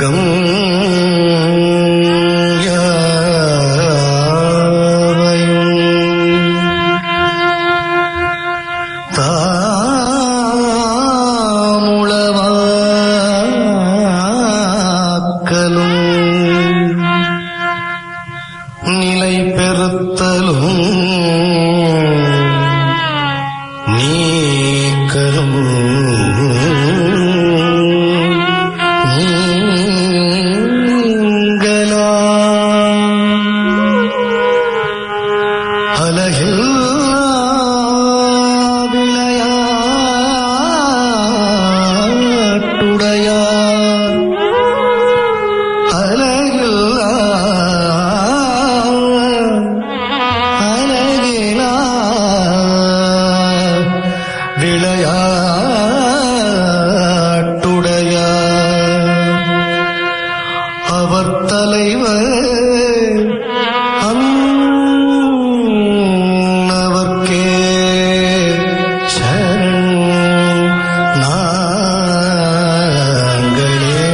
உலகம் தாமுளவாக்கலும் நிலை பெறுத்தலும் நீக்கலும் நீங்களாம் அலகில் விளையாட்டுடையார் அலகில் அலகிலா விளையாட்டுடையார் அவர் தலைவர் அன்னவர்க்கே சரண் நாங்களே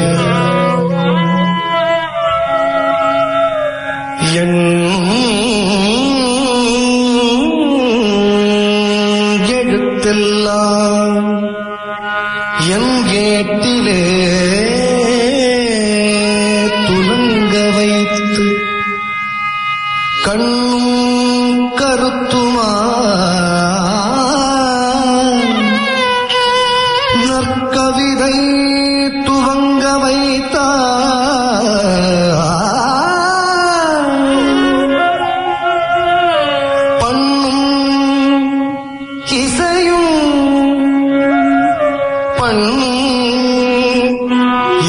என் எழுத்தெல்லாம் என் கேட்டிலே துலங்க வைத்து கண்ணும் கருத்துமா நற்கவிதை துவங்க வைத்தார் பண்ணும் இசையும் பண்ணும்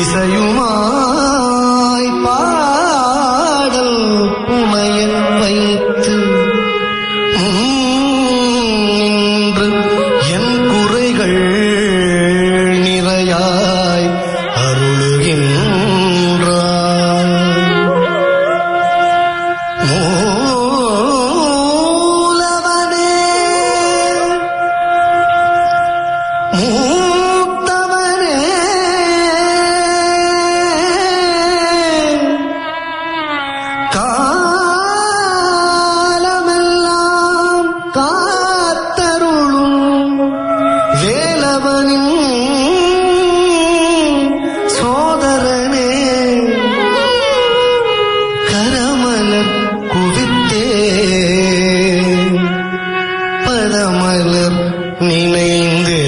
இசையுமாய் பாடல் புனையல் வைத்து நின்று என் குறைகள் நிறையாய் அருளுகின்றார் மூலவனே மூத்தவனே காலமெல்லாம் காத்தருளும் வேலவனின் சோதரனே கரமலர் குவித்தே பதமலர் நினைந்தே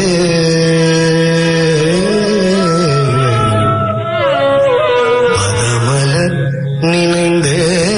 பதமலர் நினைந்தே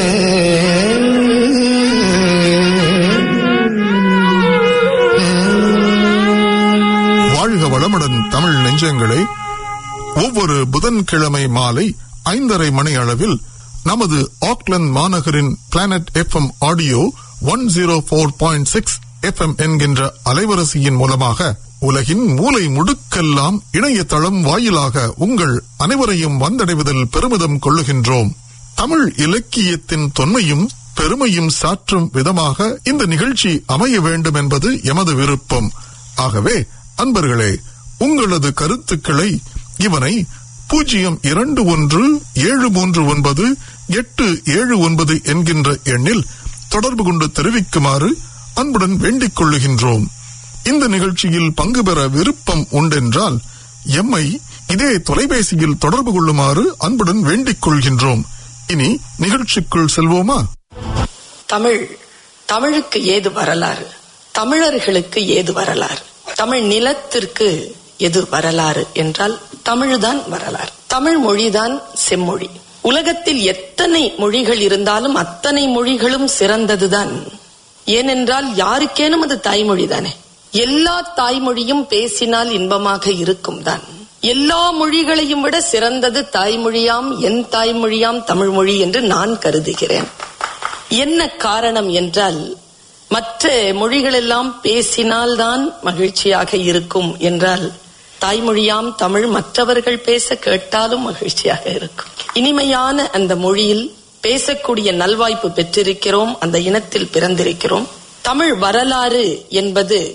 வாழ்க வளமுடன் தமிழ் நெஞ்சங்களே ஒவ்வொரு புதன்கிழமை மாலை ஐந்தரை மணி அளவில் நமது ஆக்லந்து மாநகரின் planet FM audio one zero four point six FM என்கின்ற அலைவரிசையின் மூலமாக உலகின் மூலை முடுக்கெல்லாம் இணையதளம் வாயிலாக உங்கள் அனைவரையும் வந்தடைவதில் பெருமிதம் கொள்ளுகின்றோம் தமிழ் இலக்கியத்தின் தொன்மையும் பெருமையும் சாற்றும் விதமாக இந்த நிகழ்ச்சி அமைய வேண்டும் என்பது எமது விருப்பம் ஆகவே அன்பர்களே உங்களது கருத்துக்களை இவனை பூஜ்ஜியம் இரண்டு ஒன்று ஏழு மூன்று ஒன்பது எட்டு ஏழு ஒன்பது என்கின்ற எண்ணில் தொடர்பு கொண்டு தெரிவிக்குமாறு அன்புடன் வேண்டிக் கொள்ளுகின்றோம் இந்த நிகழ்ச்சியில் பங்கு பெற விருப்பம் உண்டென்றால் எம்மை இதே தொலைபேசியில் தொடர்பு கொள்ளுமாறு அன்புடன் வேண்டிக் கொள்கின்றோம் இனி நிகழ்ச்சிக்குள் செல்வோமா தமிழ் தமிழுக்கு ஏது வரலாறு தமிழர்களுக்கு ஏது வரலாறு தமிழ் நிலத்திற்கு எது வரலாறு என்றால் தமிழ்தான் வரலாறு தமிழ் மொழிதான் செம்மொழி உலகத்தில் எத்தனை மொழிகள் இருந்தாலும் அத்தனை மொழிகளும் சிறந்ததுதான் ஏனென்றால் யாருக்கேனும் அது தாய்மொழி தானே எல்லா தாய்மொழியும் பேசினால் இன்பமாக இருக்கும் தான் எல்லா மொழிகளையும் விட சிறந்தது தாய்மொழியாம் என் தாய்மொழியாம் தமிழ் மொழி என்று நான் கருதுகிறேன் என்ன காரணம் என்றால் மற்ற மொழிகளெல்லாம் பேசினால்தான் மகிழ்ச்சியாக இருக்கும் என்றால் தாய்மொழியாம் தமிழ் மற்றவர்கள் பேச கேட்டாலும் மகிழ்ச்சியாக இருக்கும் இனிமையான அந்த மொழியில் பேசக்கூடிய நல்வாய்ப்பு பெற்றிருக்கிறோம் அந்த இனத்தில் பிறந்திருக்கிறோம் தமிழ் வரலாறு என்பது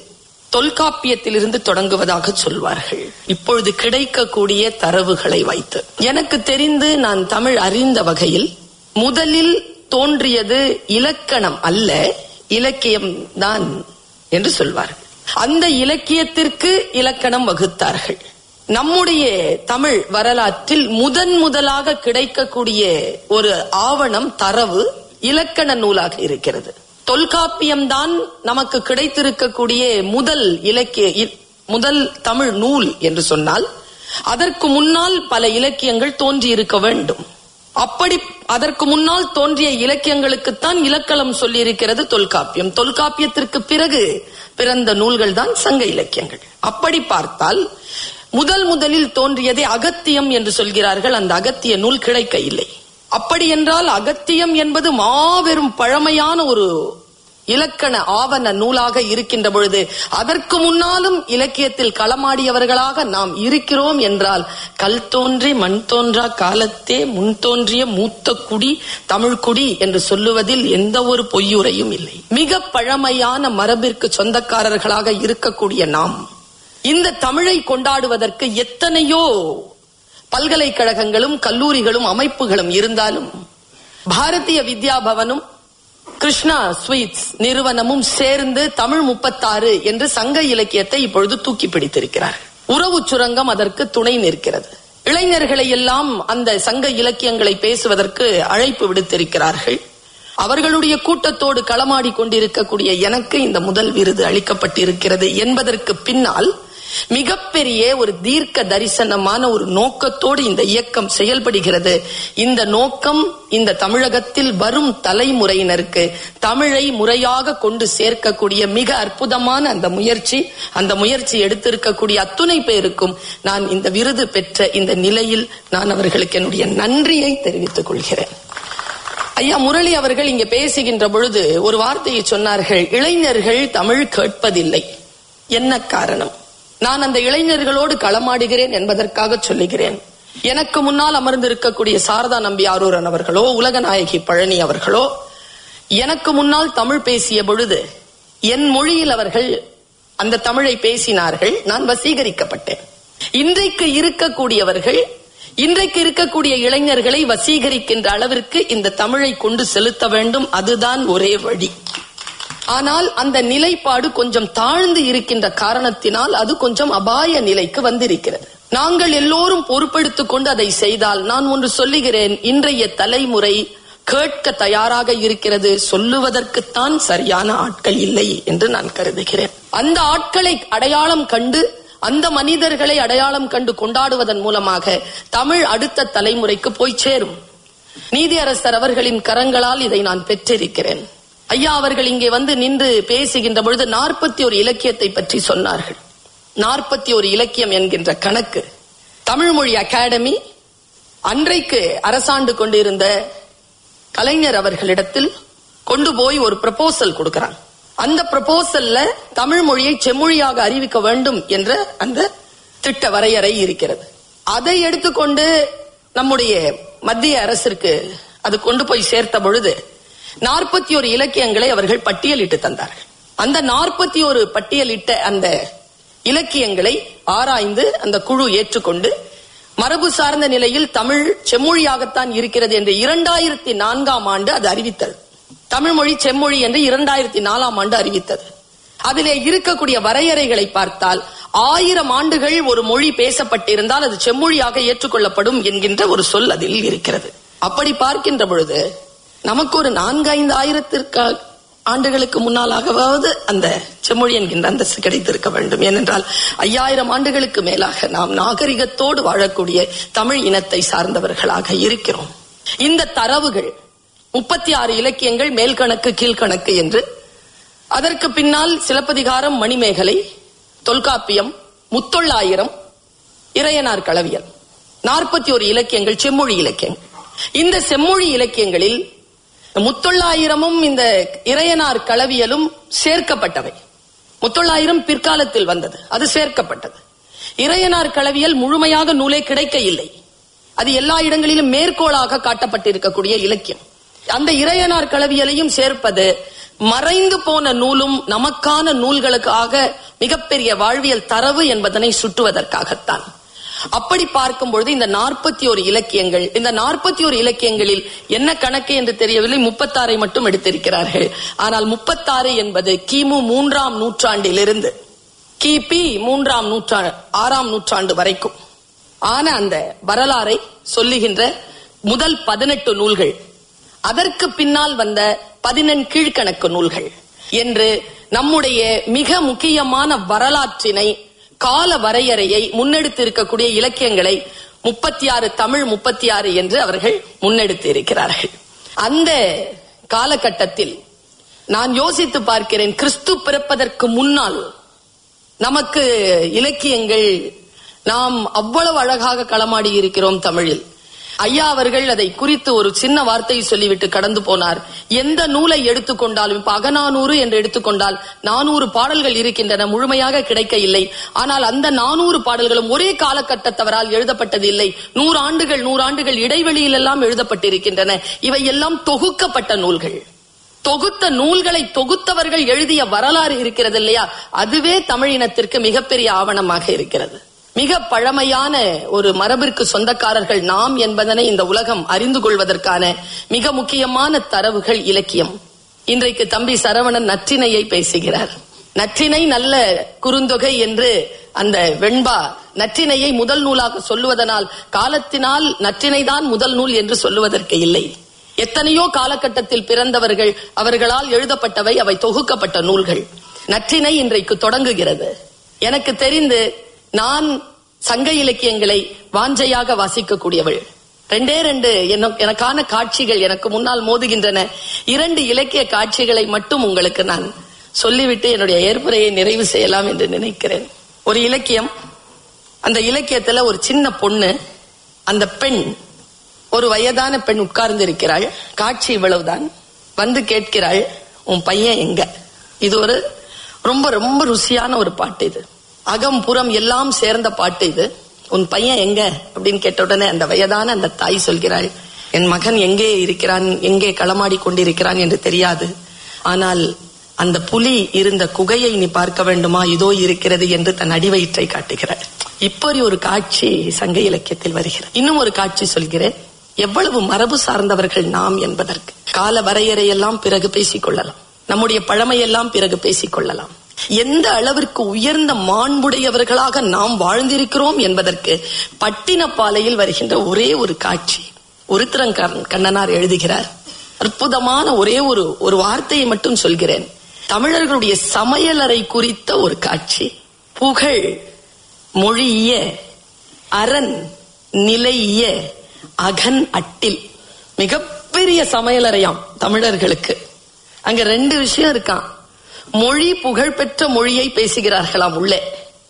தொல்காப்பியத்திலிருந்து தொடங்குவதாக சொல்வார்கள் இப்பொழுது கிடைக்கக்கூடிய தரவுகளை வைத்து எனக்கு தெரிந்து நான் தமிழ் அறிந்த வகையில் முதலில் தோன்றியது இலக்கணம் அல்ல இலக்கியம் தான் என்று சொல்வார்கள் அந்த இலக்கியத்திற்கு இலக்கணம் வகுத்தார்கள் நம்முடைய தமிழ் வரலாற்றில் முதன் முதலாக கிடைக்கக்கூடிய ஒரு ஆவணம் தரவு இலக்கண நூலாக இருக்கிறது தொல்காப்பியம்தான் நமக்கு கிடைத்திருக்கக்கூடிய முதல் இலக்கிய இ- முதல் தமிழ் நூல் என்று சொன்னால் அதற்கு முன்னால் பல இலக்கியங்கள் தோன்றி இருக்க வேண்டும் அப்படி அதற்கு முன்னால் தோன்றிய இலக்கியங்களுக்குத்தான் இலக்கணம் சொல்லியிருக்கிறது தொல்காப்பியம் தொல்காப்பியத்திற்கு பிறகு பிறந்த நூல்கள் தான் சங்க இலக்கியங்கள் அப்படி பார்த்தால் முதல் முதலில் தோன்றியதே அகத்தியம் என்று சொல்கிறார்கள் அந்த அகத்திய நூல் கிடைக்க இல்லை அப்படி என்றால் அகத்தியம் என்பது மாபெரும் பழமையான ஒரு இலக்கண ஆவண நூலாக இருக்கின்ற பொழுது அதற்கு முன்னாலும் இலக்கியத்தில் களமாடியவர்களாக நாம் இருக்கிறோம் என்றால் கல் தோன்றி மண் தோன்றா காலத்தே முன் தோன்றிய மூத்த குடி தமிழ் குடி என்று சொல்லுவதில் எந்த ஒரு பொய்யுரையும் இல்லை மிக பழமையான மரபிற்கு சொந்தக்காரர்களாக இருக்கக்கூடிய நாம் இந்த தமிழை கொண்டாடுவதற்கு எத்தனையோ பல்கலைக்கழகங்களும் கல்லூரிகளும் அமைப்புகளும் இருந்தாலும் பாரதிய வித்யா பவனும் கிருஷ்ணா ஸ்வீட்ஸ் நிறுவனமும் சேர்ந்து தமிழ் முப்பத்தாறு என்று சங்க இலக்கியத்தை இப்பொழுது தூக்கி பிடித்திருக்கிறார் உறவு சுரங்கம் அதற்கு துணை நிற்கிறது இளைஞர்களை எல்லாம் அந்த சங்க இலக்கியங்களை பேசுவதற்கு அழைப்பு விடுத்திருக்கிறார்கள் அவர்களுடைய கூட்டத்தோடு களமாடி கொண்டிருக்கக்கூடிய எனக்கு இந்த முதல் விருது அளிக்கப்பட்டிருக்கிறது என்பதற்கு பின்னால் மிகப்பெரிய ஒரு தீர்க்க தரிசனமான ஒரு நோக்கத்தோடு இந்த இயக்கம் செயல்படுகிறது இந்த நோக்கம் இந்த தமிழகத்தில் வரும் தலைமுறையினருக்கு தமிழை முறையாக கொண்டு சேர்க்கக்கூடிய மிக அற்புதமான அந்த முயற்சி அந்த முயற்சி எடுத்திருக்கக்கூடிய அத்துணை பேருக்கும் நான் இந்த விருது பெற்ற இந்த நிலையில் நான் அவர்களுக்கு என்னுடைய நன்றியை தெரிவித்துக் கொள்கிறேன் ஐயா முரளி அவர்கள் இங்க பேசுகின்ற பொழுது ஒரு வார்த்தையை சொன்னார்கள் இளைஞர்கள் தமிழ் கேட்பதில்லை என்ன காரணம் நான் அந்த இளைஞர்களோடு களமாடுகிறேன் என்பதற்காக சொல்லுகிறேன் எனக்கு முன்னால் அமர்ந்திருக்கக்கூடிய சாரதா நம்பி ஆரூரன் அவர்களோ உலகநாயகி பழனி அவர்களோ எனக்கு முன்னால் தமிழ் பேசிய பொழுது என் மொழியில் அவர்கள் அந்த தமிழை பேசினார்கள் நான் வசீகரிக்கப்பட்டேன் இன்றைக்கு இருக்கக்கூடியவர்கள் இன்றைக்கு இருக்கக்கூடிய இளைஞர்களை வசீகரிக்கின்ற அளவிற்கு இந்த தமிழை கொண்டு செலுத்த வேண்டும் அதுதான் ஒரே வழி ஆனால் அந்த நிலைப்பாடு கொஞ்சம் தாழ்ந்து இருக்கின்ற காரணத்தினால் அது கொஞ்சம் அபாய நிலைக்கு வந்திருக்கிறது நாங்கள் எல்லோரும் பொறுப்பெடுத்துக் கொண்டு அதை செய்தால் நான் ஒன்று சொல்லுகிறேன் இன்றைய தலைமுறை கேட்க தயாராக இருக்கிறது சொல்லுவதற்குத்தான் சரியான ஆட்கள் இல்லை என்று நான் கருதுகிறேன் அந்த ஆட்களை அடையாளம் கண்டு அந்த மனிதர்களை அடையாளம் கண்டு கொண்டாடுவதன் மூலமாக தமிழ் அடுத்த தலைமுறைக்கு போய் சேரும் நீதியரசர் அவர்களின் கரங்களால் இதை நான் பெற்றிருக்கிறேன் ஐயா அவர்கள் இங்கே வந்து நின்று பேசுகின்ற பொழுது நாற்பத்தி ஒரு இலக்கியத்தை பற்றி சொன்னார்கள் நாற்பத்தி ஒரு இலக்கியம் என்கின்ற கணக்கு தமிழ் மொழி அகாடமி அன்றைக்கு அரசாண்டு கொண்டிருந்த கலைஞர் அவர்களிடத்தில் கொண்டு போய் ஒரு ப்ரப்போசல் கொடுக்கிறான் அந்த ப்ரப்போசல்ல தமிழ் மொழியை செம்மொழியாக அறிவிக்க வேண்டும் என்ற அந்த திட்ட வரையறை இருக்கிறது அதை எடுத்துக்கொண்டு நம்முடைய மத்திய அரசிற்கு அது கொண்டு போய் சேர்த்த பொழுது நாற்பத்தி ஒரு இலக்கியங்களை அவர்கள் பட்டியலிட்டு தந்தார்கள் அந்த நாற்பத்தி ஒரு பட்டியலிட்ட அந்த இலக்கியங்களை ஆராய்ந்து அந்த குழு ஏற்றுக்கொண்டு மரபு சார்ந்த நிலையில் தமிழ் செம்மொழியாகத்தான் இருக்கிறது என்று இரண்டாயிரத்தி நான்காம் ஆண்டு அது அறிவித்தது தமிழ் மொழி செம்மொழி என்று இரண்டாயிரத்தி நாலாம் ஆண்டு அறிவித்தது அதிலே இருக்கக்கூடிய வரையறைகளை பார்த்தால் ஆயிரம் ஆண்டுகள் ஒரு மொழி பேசப்பட்டிருந்தால் அது செம்மொழியாக ஏற்றுக்கொள்ளப்படும் என்கின்ற ஒரு சொல் அதில் இருக்கிறது அப்படி பார்க்கின்ற பொழுது நமக்கு ஒரு நான்கு ஐந்து ஆயிரத்திற்கு ஆண்டுகளுக்கு முன்னாலாகவாவது அந்த செம்மொழி என்கின்ற அந்தஸ்து கிடைத்திருக்க வேண்டும் ஏனென்றால் ஐயாயிரம் ஆண்டுகளுக்கு மேலாக நாம் நாகரிகத்தோடு வாழக்கூடிய தமிழ் இனத்தை சார்ந்தவர்களாக இருக்கிறோம் இந்த தரவுகள் முப்பத்தி ஆறு இலக்கியங்கள் மேல்கணக்கு கீழ்கணக்கு என்று அதற்கு பின்னால் சிலப்பதிகாரம் மணிமேகலை தொல்காப்பியம் முத்தொள்ளாயிரம் இறையனார் களவியல் நாற்பத்தி ஒரு இலக்கியங்கள் செம்மொழி இலக்கியங்கள் இந்த செம்மொழி இலக்கியங்களில் முத்தொள்ளாயிரமும் இந்த இறையனார் களவியலும் சேர்க்கப்பட்டவை முத்தொள்ளாயிரம் பிற்காலத்தில் வந்தது அது சேர்க்கப்பட்டது இறையனார் களவியல் முழுமையாக நூலே கிடைக்க இல்லை அது எல்லா இடங்களிலும் மேற்கோளாக காட்டப்பட்டிருக்கக்கூடிய இலக்கியம் அந்த இறையனார் களவியலையும் சேர்ப்பது மறைந்து போன நூலும் நமக்கான நூல்களுக்காக மிகப்பெரிய வாழ்வியல் தரவு என்பதனை சுட்டுவதற்காகத்தான் அப்படி பார்க்கும் பொழுது இந்த நாற்பத்தி ஒரு இலக்கியங்கள் இந்த நாற்பத்தி ஒரு இலக்கியங்களில் என்ன கணக்கு என்று தெரியவில்லை முப்பத்தாறை மட்டும் எடுத்திருக்கிறார்கள் ஆனால் முப்பத்தாறு என்பது கிமு மூன்றாம் நூற்றாண்டிலிருந்து கிபி மூன்றாம் நூற்றாண்டு ஆறாம் நூற்றாண்டு வரைக்கும் ஆன அந்த வரலாறை சொல்லுகின்ற முதல் பதினெட்டு நூல்கள் அதற்கு பின்னால் வந்த பதினெண் கீழ்கணக்கு நூல்கள் என்று நம்முடைய மிக முக்கியமான வரலாற்றினை கால வரையறையை முன்னெடுத்து இருக்கக்கூடிய இலக்கியங்களை முப்பத்தி ஆறு தமிழ் முப்பத்தி ஆறு என்று அவர்கள் முன்னெடுத்து இருக்கிறார்கள் அந்த காலகட்டத்தில் நான் யோசித்து பார்க்கிறேன் கிறிஸ்து பிறப்பதற்கு முன்னால் நமக்கு இலக்கியங்கள் நாம் அவ்வளவு அழகாக களமாடி இருக்கிறோம் தமிழில் ஐயா அவர்கள் அதை குறித்து ஒரு சின்ன வார்த்தையை சொல்லிவிட்டு கடந்து போனார் எந்த நூலை எடுத்துக்கொண்டாலும் இப்ப அகநானூறு என்று எடுத்துக்கொண்டால் நானூறு பாடல்கள் இருக்கின்றன முழுமையாக கிடைக்க இல்லை ஆனால் அந்த நானூறு பாடல்களும் ஒரே காலகட்டத்தவரால் எழுதப்பட்டது இல்லை நூறு ஆண்டுகள் நூறு ஆண்டுகள் இடைவெளியில் எல்லாம் எழுதப்பட்டிருக்கின்றன இவை எல்லாம் தொகுக்கப்பட்ட நூல்கள் தொகுத்த நூல்களை தொகுத்தவர்கள் எழுதிய வரலாறு இருக்கிறது இல்லையா அதுவே தமிழினத்திற்கு மிகப்பெரிய ஆவணமாக இருக்கிறது மிக பழமையான ஒரு மரபிற்கு சொந்தக்காரர்கள் நாம் என்பதனை இந்த உலகம் அறிந்து கொள்வதற்கான மிக முக்கியமான தரவுகள் இலக்கியம் இன்றைக்கு தம்பி சரவணன் நற்றினையை பேசுகிறார் நற்றினை நல்ல குறுந்தொகை என்று அந்த வெண்பா நற்றினையை முதல் நூலாக சொல்லுவதனால் காலத்தினால் நற்றினைதான் முதல் நூல் என்று சொல்லுவதற்கு இல்லை எத்தனையோ காலகட்டத்தில் பிறந்தவர்கள் அவர்களால் எழுதப்பட்டவை அவை தொகுக்கப்பட்ட நூல்கள் நற்றினை இன்றைக்கு தொடங்குகிறது எனக்கு தெரிந்து நான் சங்க இலக்கியங்களை வாஞ்சையாக வாசிக்கக்கூடியவள் ரெண்டே ரெண்டு என்ன- எனக்கான காட்சிகள் எனக்கு முன்னால் மோதுகின்றன இரண்டு இலக்கிய காட்சிகளை மட்டும் உங்களுக்கு நான் சொல்லிவிட்டு என்னுடைய ஏற்புரையை நிறைவு செய்யலாம் என்று நினைக்கிறேன் ஒரு இலக்கியம் அந்த இலக்கியத்துல ஒரு சின்ன பொண்ணு அந்த பெண் ஒரு வயதான பெண் உட்கார்ந்து இருக்கிறாள் காட்சி இவ்வளவுதான் வந்து கேட்கிறாள் உன் பையன் எங்க இது ஒரு ரொம்ப ரொம்ப ருசியான ஒரு பாட்டு இது அகம் புறம் எல்லாம் சேர்ந்த பாட்டு இது உன் பையன் எங்க அப்படின்னு கேட்ட உடனே அந்த வயதான அந்த தாய் சொல்கிறாள் என் மகன் எங்கே இருக்கிறான் எங்கே களமாடி கொண்டிருக்கிறான் என்று தெரியாது ஆனால் அந்த புலி இருந்த குகையை நீ பார்க்க வேண்டுமா இதோ இருக்கிறது என்று தன் அடிவயிற்றை காட்டுகிறாள் இப்படி ஒரு காட்சி சங்க இலக்கியத்தில் வருகிறது இன்னும் ஒரு காட்சி சொல்கிறேன் எவ்வளவு மரபு சார்ந்தவர்கள் நாம் என்பதற்கு கால வரையறையெல்லாம் பிறகு பேசிக் கொள்ளலாம் நம்முடைய பழமையெல்லாம் பிறகு பேசிக் கொள்ளலாம் எந்த அளவிற்கு உயர்ந்த மாண்புடையவர்களாக நாம் வாழ்ந்திருக்கிறோம் என்பதற்கு பட்டினப்பாலையில் வருகின்ற ஒரே ஒரு காட்சி ஒருத்திரங்கண் கண்ணனார் எழுதுகிறார் அற்புதமான ஒரே ஒரு ஒரு வார்த்தையை மட்டும் சொல்கிறேன் தமிழர்களுடைய சமையலறை குறித்த ஒரு காட்சி புகழ் மொழிய அரண் நிலைய அகன் அட்டில் மிகப்பெரிய சமையலறையாம் தமிழர்களுக்கு அங்க ரெண்டு விஷயம் இருக்கான் மொழி புகழ்பெற்ற மொழியை பேசுகிறார்களாம் உள்ளே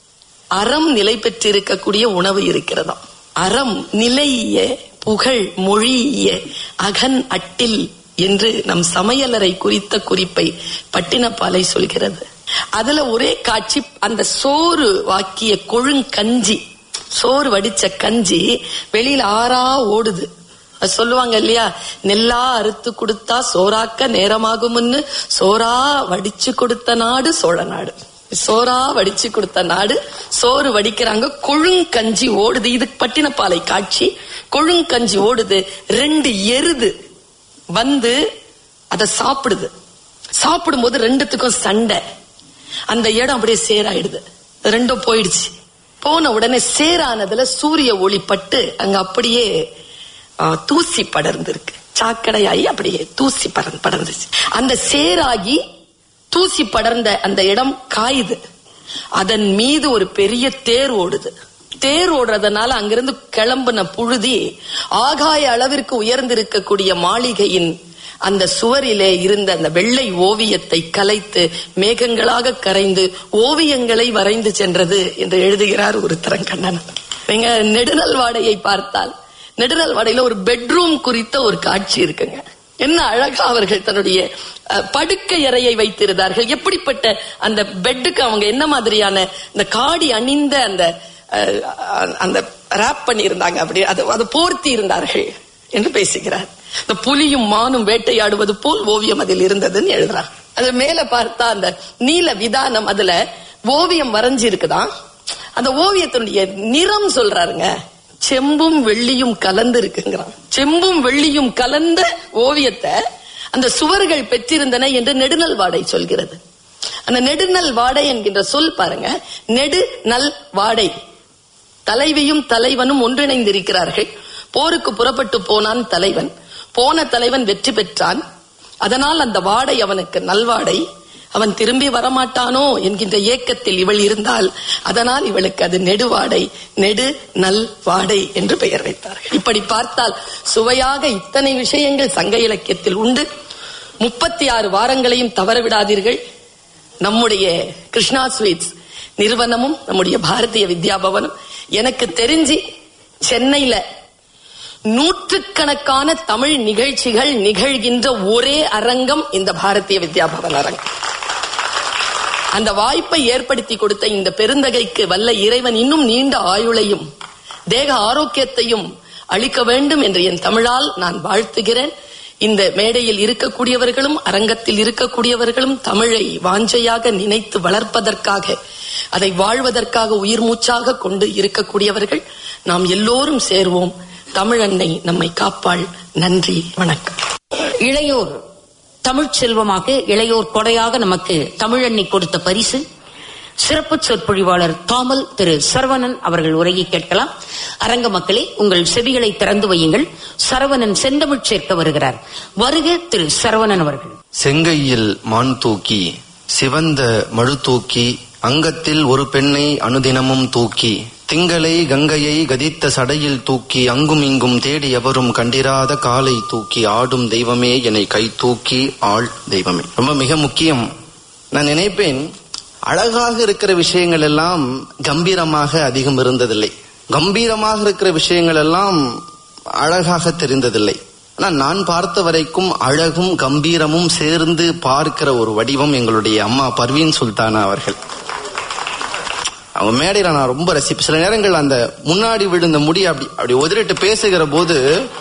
அறம் நிலை பெற்றிருக்கக்கூடிய உணவு இருக்கிறதாம் அறம் நிலைய புகழ் மொழிய அகன் அட்டில் என்று நம் சமையலறை குறித்த குறிப்பை பட்டினப்பாலை சொல்கிறது அதுல ஒரே காட்சி அந்த சோறு வாக்கிய கொழுங்கஞ்சி சோறு வடிச்ச கஞ்சி வெளியில ஆறா ஓடுது அது சொல்லுவாங்க இல்லையா நெல்லா அறுத்து கொடுத்தா சோறாக்க நேரமாகும்னு சோறா வடிச்சு கொடுத்த நாடு சோழ நாடு சோறா வடிச்சு கொடுத்த நாடு சோறு வடிக்கிறாங்க கொழுங்கஞ்சி ஓடுது இது பட்டினப்பாலை காட்சி கொழுங்கஞ்சி ஓடுது ரெண்டு எருது வந்து அத சாப்பிடுது சாப்பிடும்போது ரெண்டுத்துக்கும் சண்டை அந்த இடம் அப்படியே சேராயிடுது ரெண்டும் போயிடுச்சு போன உடனே சேரானதுல சூரிய ஒளி பட்டு அங்க அப்படியே ஆ, தூசி படர்ந்திருக்கு சாக்கடையாகி அப்படியே தூசி படர்ந்து படர்ந்துச்சு அந்த சேராகி தூசி படர்ந்த அந்த இடம் காயுது அதன் மீது ஒரு பெரிய தேர் ஓடுது தேர் ஓடுறதுனால அங்கிருந்து கிளம்புன புழுதி ஆகாய அளவிற்கு உயர்ந்திருக்கக்கூடிய மாளிகையின் அந்த சுவரிலே இருந்த அந்த வெள்ளை ஓவியத்தை கலைத்து மேகங்களாக கரைந்து ஓவியங்களை வரைந்து சென்றது என்று எழுதுகிறார் ஒரு தரங்கண்ணன் நீங்க நெடுநல் வாடையை பார்த்தால் நெடுநல் வாடையில ஒரு பெட்ரூம் குறித்த ஒரு காட்சி இருக்குங்க என்ன அழகா அவர்கள் தன்னுடைய அஹ், படுக்கை அறையை வைத்திருந்தார்கள் எப்படிப்பட்ட அந்த பெட்டுக்கு அவங்க என்ன மாதிரியான இந்த காடி அணிந்த அந்த அஹ், அந்த ரேப் பண்ணி இருந்தாங்க அப்படி அது அது போர்த்தி இருந்தார்கள் என்று பேசுகிறார் இந்த புலியும் மானும் வேட்டையாடுவது போல் ஓவியம் அதில் இருந்ததுன்னு எழுதுறார் அது மேல பார்த்தா அந்த நீல விதானம் அதுல ஓவியம் வரைஞ்சு இருக்குதான் அந்த ஓவியத்தினுடைய நிறம் சொல்றாருங்க செம்பும் வெள்ளியும் கலந்து இருக்குங்கிறான் செம்பும் வெள்ளியும் கலந்த ஓவியத்தை அந்த சுவர்கள் பெற்றிருந்தன என்று நெடுநல் வாடை சொல்கிறது அந்த நெடுநல் வாடை என்கின்ற சொல் பாருங்க நெடு நல் வாடை தலைவியும் தலைவனும் ஒன்றிணைந்திருக்கிறார்கள் போருக்கு புறப்பட்டு போனான் தலைவன் போன தலைவன் வெற்றி பெற்றான் அதனால் அந்த வாடை அவனுக்கு நல்வாடை அவன் திரும்பி வரமாட்டானோ என்கின்ற ஏக்கத்தில் இவள் இருந்தால் அதனால் இவளுக்கு அது நெடுவாடை நெடு நல் வாடை என்று பெயர் வைத்தார்கள் இப்படி பார்த்தால் சுவையாக இத்தனை விஷயங்கள் சங்க இலக்கியத்தில் உண்டு முப்பத்தி ஆறு வாரங்களையும் தவறவிடாதீர்கள் நம்முடைய கிருஷ்ணா ஸ்வீட்ஸ் நிறுவனமும் நம்முடைய பாரதிய வித்யா பவனும் எனக்கு தெரிஞ்சு சென்னையில நூற்றுக்கணக்கான தமிழ் நிகழ்ச்சிகள் நிகழ்கின்ற ஒரே அரங்கம் இந்த பாரதிய வித்யா பவன் அரங்கம் அந்த வாய்ப்பை ஏற்படுத்தி கொடுத்த இந்த பெருந்தகைக்கு வல்ல இறைவன் இன்னும் நீண்ட ஆயுளையும் தேக ஆரோக்கியத்தையும் அளிக்க வேண்டும் என்று என் தமிழால் நான் வாழ்த்துகிறேன் இந்த மேடையில் இருக்கக்கூடியவர்களும் அரங்கத்தில் இருக்கக்கூடியவர்களும் தமிழை வாஞ்சையாக நினைத்து வளர்ப்பதற்காக அதை வாழ்வதற்காக உயிர் மூச்சாக கொண்டு இருக்கக்கூடியவர்கள் நாம் எல்லோரும் சேர்வோம் தமிழன்னை நம்மை காப்பாள் நன்றி வணக்கம் இளையோர் தமிழ்ச் செல்வமாக இளையோர் கொடையாக நமக்கு தமிழண்ணி கொடுத்த பரிசு சிறப்பு சொற்பொழிவாளர் தாமல் திரு சரவணன் அவர்கள் உரையை கேட்கலாம் அரங்க மக்களே உங்கள் செவிகளை திறந்து வையுங்கள் சரவணன் செந்தமிழ் சேர்க்க வருகிறார் வருக திரு சரவணன் அவர்கள் செங்கையில் மான் தூக்கி சிவந்த மழு தூக்கி அங்கத்தில் ஒரு பெண்ணை அனுதினமும் தூக்கி திங்களை கங்கையை கதித்த சடையில் தூக்கி அங்கும் இங்கும் தேடி எவரும் கண்டிராத காலை தூக்கி ஆடும் தெய்வமே என்னை கை தூக்கி ஆள் தெய்வமே ரொம்ப மிக முக்கியம் நான் நினைப்பேன் அழகாக இருக்கிற விஷயங்கள் எல்லாம் கம்பீரமாக அதிகம் இருந்ததில்லை கம்பீரமாக இருக்கிற விஷயங்கள் எல்லாம் அழகாக தெரிந்ததில்லை ஆனா நான் பார்த்த வரைக்கும் அழகும் கம்பீரமும் சேர்ந்து பார்க்கிற ஒரு வடிவம் எங்களுடைய அம்மா பர்வீன் சுல்தானா அவர்கள் அவங்க மேடையில நான் ரொம்ப ரசிப்பேன் சில நேரங்கள் அந்த முன்னாடி விழுந்த முடி அப்படி அப்படி உதறிட்டு பேசுகிற போது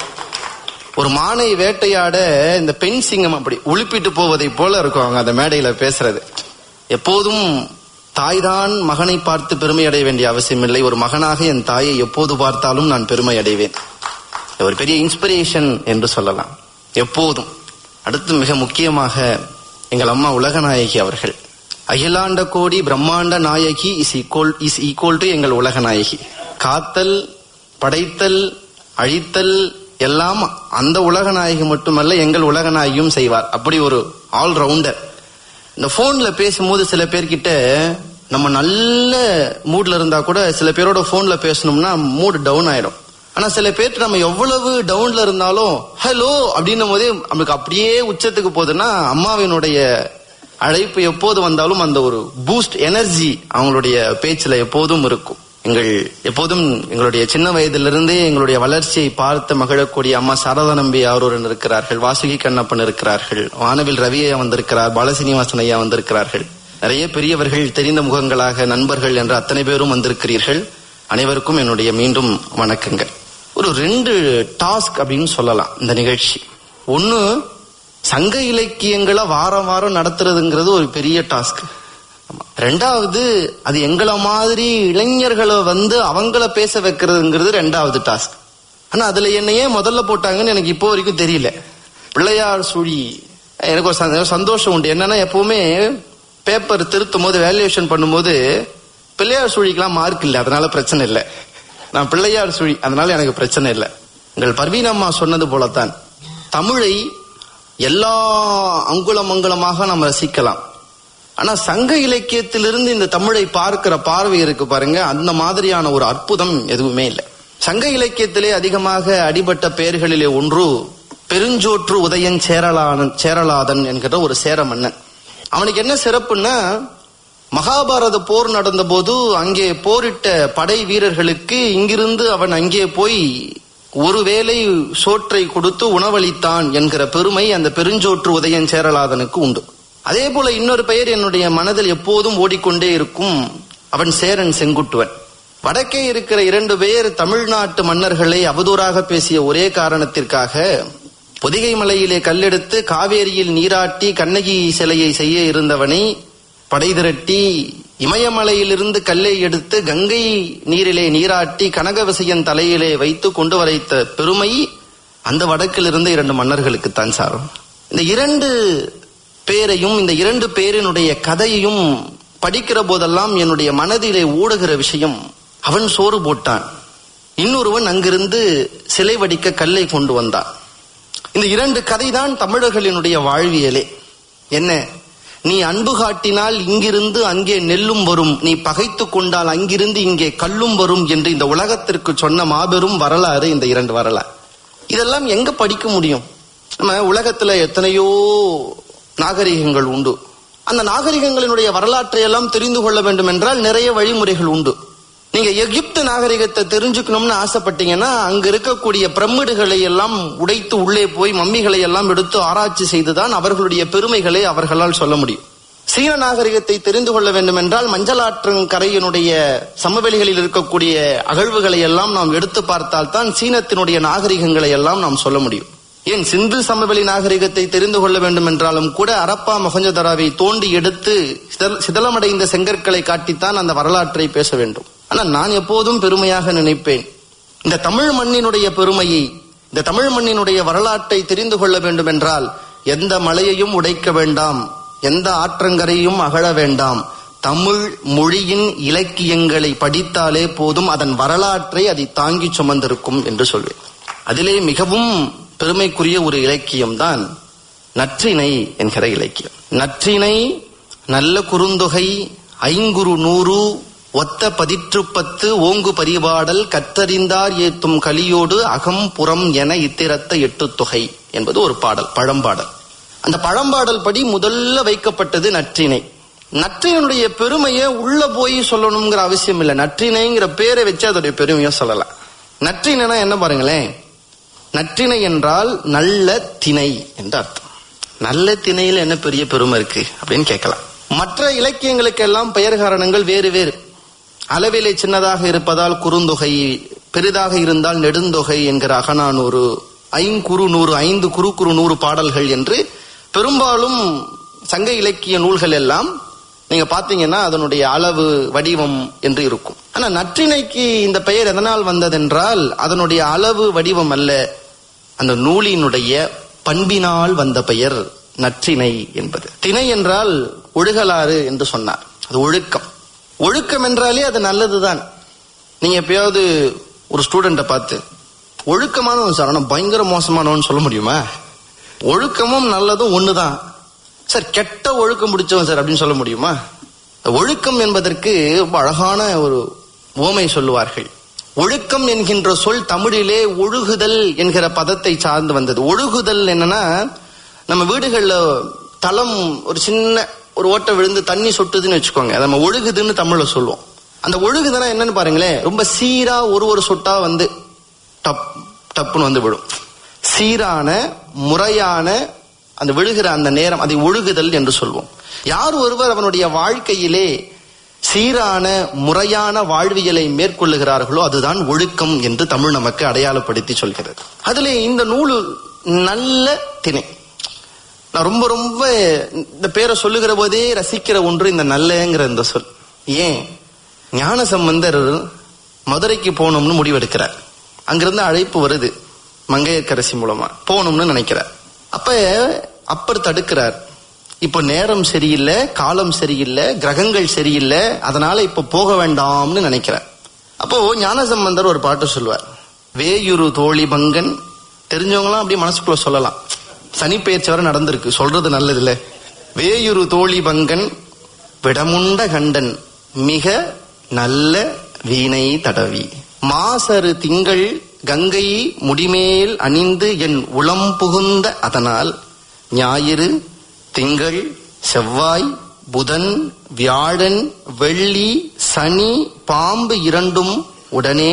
ஒரு மானை வேட்டையாட இந்த பெண் சிங்கம் அப்படி உழுப்பிட்டு போவதை போல இருக்கும் அவங்க அந்த மேடையில பேசுறது எப்போதும் தாய்தான் மகனை பார்த்து பெருமை அடைய வேண்டிய அவசியம் இல்லை ஒரு மகனாக என் தாயை எப்போது பார்த்தாலும் நான் பெருமை அடைவேன் ஒரு பெரிய இன்ஸ்பிரேஷன் என்று சொல்லலாம் எப்போதும் அடுத்து மிக முக்கியமாக எங்கள் அம்மா உலகநாயகி அவர்கள் அகிலாண்ட கோடி பிரம்மாண்ட நாயகி is equal is equal to எங்கள் உலக நாயகி காத்தல் படைத்தல் அழித்தல் எல்லாம் அந்த உலக நாயகி மட்டுமல்ல எங்கள் உலக நாயகியும் செய்வார் அப்படி ஒரு ஆல் ரவுண்டர் இந்த போன்ல பேசும்போது சில பேர்கிட்ட நம்ம நல்ல மூட்ல இருந்தா கூட சில பேரோட போன்ல பேசணும்னா மூட் டவுன் ஆயிடும் ஆனா சில பேர்ட்டு நம்ம எவ்வளவு டவுன்ல இருந்தாலும் ஹலோ அப்படின்னும் போதே நமக்கு அப்படியே உச்சத்துக்கு போகுதுன்னா அம்மாவினுடைய அழைப்பு எப்போது வந்தாலும் அந்த ஒரு பூஸ்ட் எனர்ஜி அவங்களுடைய பேச்சுல எப்போதும் இருக்கும் எங்கள் எப்போதும் எங்களுடைய சின்ன வயதிலிருந்தே எங்களுடைய வளர்ச்சியை பார்த்து மகிழக்கூடிய அம்மா சாரதா நம்பி ஆரூரன் இருக்கிறார்கள் வாசுகி கண்ணப்பன் இருக்கிறார்கள் வானவில் ரவி ஐயா வந்திருக்கிறார் பாலசீனிவாசன் ஐயா வந்திருக்கிறார்கள் நிறைய பெரியவர்கள் தெரிந்த முகங்களாக நண்பர்கள் என்ற அத்தனை பேரும் வந்திருக்கிறீர்கள் அனைவருக்கும் என்னுடைய மீண்டும் வணக்கங்கள் ஒரு ரெண்டு டாஸ்க் அப்படின்னு சொல்லலாம் இந்த நிகழ்ச்சி ஒன்னு சங்க இலக்கியங்களை வாரம் வாரம் நடத்துறதுங்கிறது ஒரு பெரிய டாஸ்க் ரெண்டாவது அது எங்களை மாதிரி இளைஞர்களை வந்து அவங்கள பேச வைக்கிறதுங்கிறது ரெண்டாவது டாஸ்க் ஆனா அதுல என்ன ஏன் முதல்ல போட்டாங்கன்னு எனக்கு இப்போ வரைக்கும் தெரியல பிள்ளையார் சுழி எனக்கு ஒரு சந்த- சந்தோஷம் உண்டு என்னன்னா எப்பவுமே பேப்பர் திருத்தும் போது வேல்யூவேஷன் பண்ணும்போது பிள்ளையார் சுழிக்கெல்லாம் மார்க் இல்லை அதனால பிரச்சனை இல்லை நான் பிள்ளையார் சுழி அதனால எனக்கு பிரச்சனை இல்லை எங்கள் பர்வீன் அம்மா சொன்னது போலத்தான் தமிழை எல்லா அங்குலம் அங்குலமாக நாம் ரசிக்கலாம் ஆனா சங்க இலக்கியத்திலிருந்து இந்த தமிழை பார்க்கிற பார்வை இருக்கு பாருங்க அந்த மாதிரியான ஒரு அற்புதம் எதுவுமே இல்லை சங்க இலக்கியத்திலே அதிகமாக அடிபட்ட பெயர்களிலே ஒன்று பெருஞ்சோற்று உதயன் சேரலாதன் சேரலாதன் என்கிற ஒரு சேர மன்னன் அவனுக்கு என்ன சிறப்புன்னா மகாபாரத போர் நடந்தபோது அங்கே போரிட்ட படை வீரர்களுக்கு இங்கிருந்து அவன் அங்கே போய் ஒருவேளை சோற்றை கொடுத்து உணவளித்தான் என்கிற பெருமை அந்த பெருஞ்சோற்று உதயன் சேரலாதனுக்கு உண்டு அதே போல இன்னொரு பெயர் என்னுடைய மனதில் எப்போதும் ஓடிக்கொண்டே இருக்கும் அவன் சேரன் செங்குட்டுவன் வடக்கே இருக்கிற இரண்டு பேர் தமிழ்நாட்டு மன்னர்களை அவதூறாக பேசிய ஒரே காரணத்திற்காக பொதிகை மலையிலே கல்லெடுத்து காவேரியில் நீராட்டி கண்ணகி சிலையை செய்ய இருந்தவனை படை திரட்டி இமயமலையிலிருந்து கல்லை எடுத்து கங்கை நீரிலே நீராட்டி கனகவிசயன் தலையிலே வைத்து கொண்டு வரைத்த பெருமை அந்த வடக்கில் இருந்த இரண்டு மன்னர்களுக்குத்தான் சாரும் இந்த இரண்டு பேரையும் இந்த இரண்டு பேரினுடைய கதையையும் படிக்கிற போதெல்லாம் என்னுடைய மனதிலே ஓடுகிற விஷயம் அவன் சோறு போட்டான் இன்னொருவன் அங்கிருந்து சிலை வடிக்க கல்லை கொண்டு வந்தான் இந்த இரண்டு கதைதான் தமிழர்களினுடைய வாழ்வியலே என்ன நீ அன்பு காட்டினால் இங்கிருந்து அங்கே நெல்லும் வரும் நீ பகைத்து கொண்டால் அங்கிருந்து இங்கே கல்லும் வரும் என்று இந்த உலகத்திற்கு சொன்ன மாபெரும் வரலாறு இந்த இரண்டு வரலாறு இதெல்லாம் எங்க படிக்க முடியும் நம்ம உலகத்துல எத்தனையோ நாகரிகங்கள் உண்டு அந்த நாகரிகங்களினுடைய வரலாற்றை எல்லாம் தெரிந்து கொள்ள வேண்டும் என்றால் நிறைய வழிமுறைகள் உண்டு நீங்க எகிப்து நாகரிகத்தை தெரிஞ்சுக்கணும்னு ஆசைப்பட்டீங்கன்னா அங்க இருக்கக்கூடிய பிரமிடுகளை எல்லாம் உடைத்து உள்ளே போய் மம்மிகளை எல்லாம் எடுத்து ஆராய்ச்சி செய்துதான் அவர்களுடைய பெருமைகளை அவர்களால் சொல்ல முடியும் சீன நாகரிகத்தை தெரிந்து கொள்ள வேண்டும் என்றால் மஞ்சளாற்றங்கரையினுடைய சமவெளிகளில் இருக்கக்கூடிய அகழ்வுகளை எல்லாம் நாம் எடுத்து பார்த்தால் தான் சீனத்தினுடைய நாகரிகங்களை எல்லாம் நாம் சொல்ல முடியும் ஏன் சிந்து சமவெளி நாகரிகத்தை தெரிந்து கொள்ள வேண்டும் என்றாலும் கூட அரப்பா மொஹஞ்சதராவை தோண்டி எடுத்து சிதல்- சிதலமடைந்த செங்கற்களை காட்டித்தான் அந்த வரலாற்றை பேச வேண்டும் ஆனால் நான் எப்போதும் பெருமையாக நினைப்பேன் இந்த தமிழ் மண்ணினுடைய பெருமையை இந்த தமிழ் மண்ணினுடைய வரலாற்றை தெரிந்து கொள்ள வேண்டும் என்றால் எந்த மலையையும் உடைக்க வேண்டாம் எந்த ஆற்றங்கரையும் அகழ வேண்டாம் தமிழ் மொழியின் இலக்கியங்களை படித்தாலே போதும் அதன் வரலாற்றை அதை தாங்கி சுமந்திருக்கும் என்று சொல்வேன் அதிலே மிகவும் பெருமைக்குரிய ஒரு இலக்கியம்தான் நற்றிணை என்கிற இலக்கியம் நற்றிணை நல்ல குறுந்தொகை ஐங்குறு நூறு ஒத்த பதிற்று பத்து ஓங்கு பரிபாடல் கற்றறிந்தார் ஏத்தும் கலியோடு அகம் புறம் என இத்திரத்த எட்டு தொகை என்பது ஒரு பாடல் பழம்பாடல் அந்த பழம்பாடல் படி முதல்ல வைக்கப்பட்டது நற்றிணை நற்றினுடைய பெருமையை உள்ள போய் சொல்லணுங்கிற அவசியம் இல்லை நற்றினைங்கிற பேரை வச்சு அதோடைய பெருமையை சொல்லலாம் நற்றினைனா என்ன பாருங்களேன் நற்றிணை என்றால் நல்ல திணை என்று அர்த்தம் நல்ல திணையில் என்ன பெரிய பெருமை இருக்கு அப்படின்னு கேட்கலாம் மற்ற இலக்கியங்களுக்கு எல்லாம் பெயர் காரணங்கள் வேறு வேறு அளவிலே சின்னதாக இருப்பதால் குறுந்தொகை பெரிதாக இருந்தால் நெடுந்தொகை என்கிற அகநானூறு ஐங்குறு நூறு ஐந்து குறு குறு நூறு பாடல்கள் என்று பெரும்பாலும் சங்க இலக்கிய நூல்கள் எல்லாம் நீங்க பாத்தீங்கன்னா அதனுடைய அளவு வடிவம் என்று இருக்கும் ஆனா நற்றிணைக்கு இந்த பெயர் எதனால் வந்ததென்றால் அதனுடைய அளவு வடிவம் அல்ல அந்த நூலினுடைய பண்பினால் வந்த பெயர் நற்றிணை என்பது திணை என்றால் ஒழுகலாறு என்று சொன்னார் அது ஒழுக்கம் ஒழுக்கம் என்றாலே அது நல்லதுதான் நீங்க எப்பயாவது ஒரு ஸ்டூடெண்ட்டை பார்த்து ஒழுக்கமானவன் சார் ஆனா பயங்கர மோசமானவன் சொல்ல முடியுமா ஒழுக்கமும் நல்லதும் ஒண்ணுதான் சார் கெட்ட ஒழுக்கம் பிடிச்சவன் சார் அப்படின்னு சொல்ல முடியுமா ஒழுக்கம் என்பதற்கு ரொம்ப அழகான ஒரு ஓமை சொல்லுவார்கள் ஒழுக்கம் என்கின்ற சொல் தமிழிலே ஒழுகுதல் என்கிற பதத்தை சார்ந்து வந்தது ஒழுகுதல் என்னன்னா நம்ம வீடுகள்ல தளம் ஒரு சின்ன ஒரு ஓட்டை விழுந்து தண்ணி சொட்டுதுன்னு வச்சுக்கோங்க அதை நம்ம ஒழுகுதுன்னு தமிழ்ல சொல்லுவோம் அந்த ஒழுகுதுன்னா என்னன்னு பாருங்களேன் ரொம்ப சீரா ஒரு ஒரு சொட்டா வந்து டப் டப்புன்னு வந்து விடும் சீரான முறையான அந்த விழுகிற அந்த நேரம் அதை ஒழுகுதல் என்று சொல்வோம் யார் ஒருவர் அவனுடைய வாழ்க்கையிலே சீரான முறையான வாழ்வியலை மேற்கொள்ளுகிறார்களோ அதுதான் ஒழுக்கம் என்று தமிழ் நமக்கு அடையாளப்படுத்தி சொல்கிறது அதிலே இந்த நூல் நல்ல திணை நான் ரொம்ப ரொம்ப இந்த பேரை சொல்லுகிற போதே ரசிக்கிற ஒன்று இந்த நல்லங்கிற இந்த சொல் ஏன் ஞான சம்பந்தர் மதுரைக்கு போகணும்னு முடிவெடுக்கிறார் அங்கிருந்து அழைப்பு வருது மங்கையர்க்கரசி மூலமா போகணும்னு நினைக்கிறார் அப்ப அப்பர் தடுக்கிறார் இப்போ நேரம் சரியில்லை காலம் சரியில்லை கிரகங்கள் சரியில்லை அதனால இப்ப போக வேண்டாம்னு நினைக்கிறார் அப்போ ஞானசம்பந்தர் ஒரு பாட்டு சொல்லுவார் வேயுரு தோழி பங்கன் தெரிஞ்சவங்களாம் அப்படியே மனசுக்குள்ள சொல்லலாம் சனி பெயர்ச்சி வரை நடந்திருக்கு சொல்றது நல்லது இல்ல வேயுரு தோழி பங்கன் விடமுண்ட கண்டன் மிக நல்ல வீணை தடவி மாசரு திங்கள் கங்கை முடிமேல் அணிந்து என் உளம் புகுந்த அதனால் ஞாயிறு திங்கள் செவ்வாய் புதன் வியாழன் வெள்ளி சனி பாம்பு இரண்டும் உடனே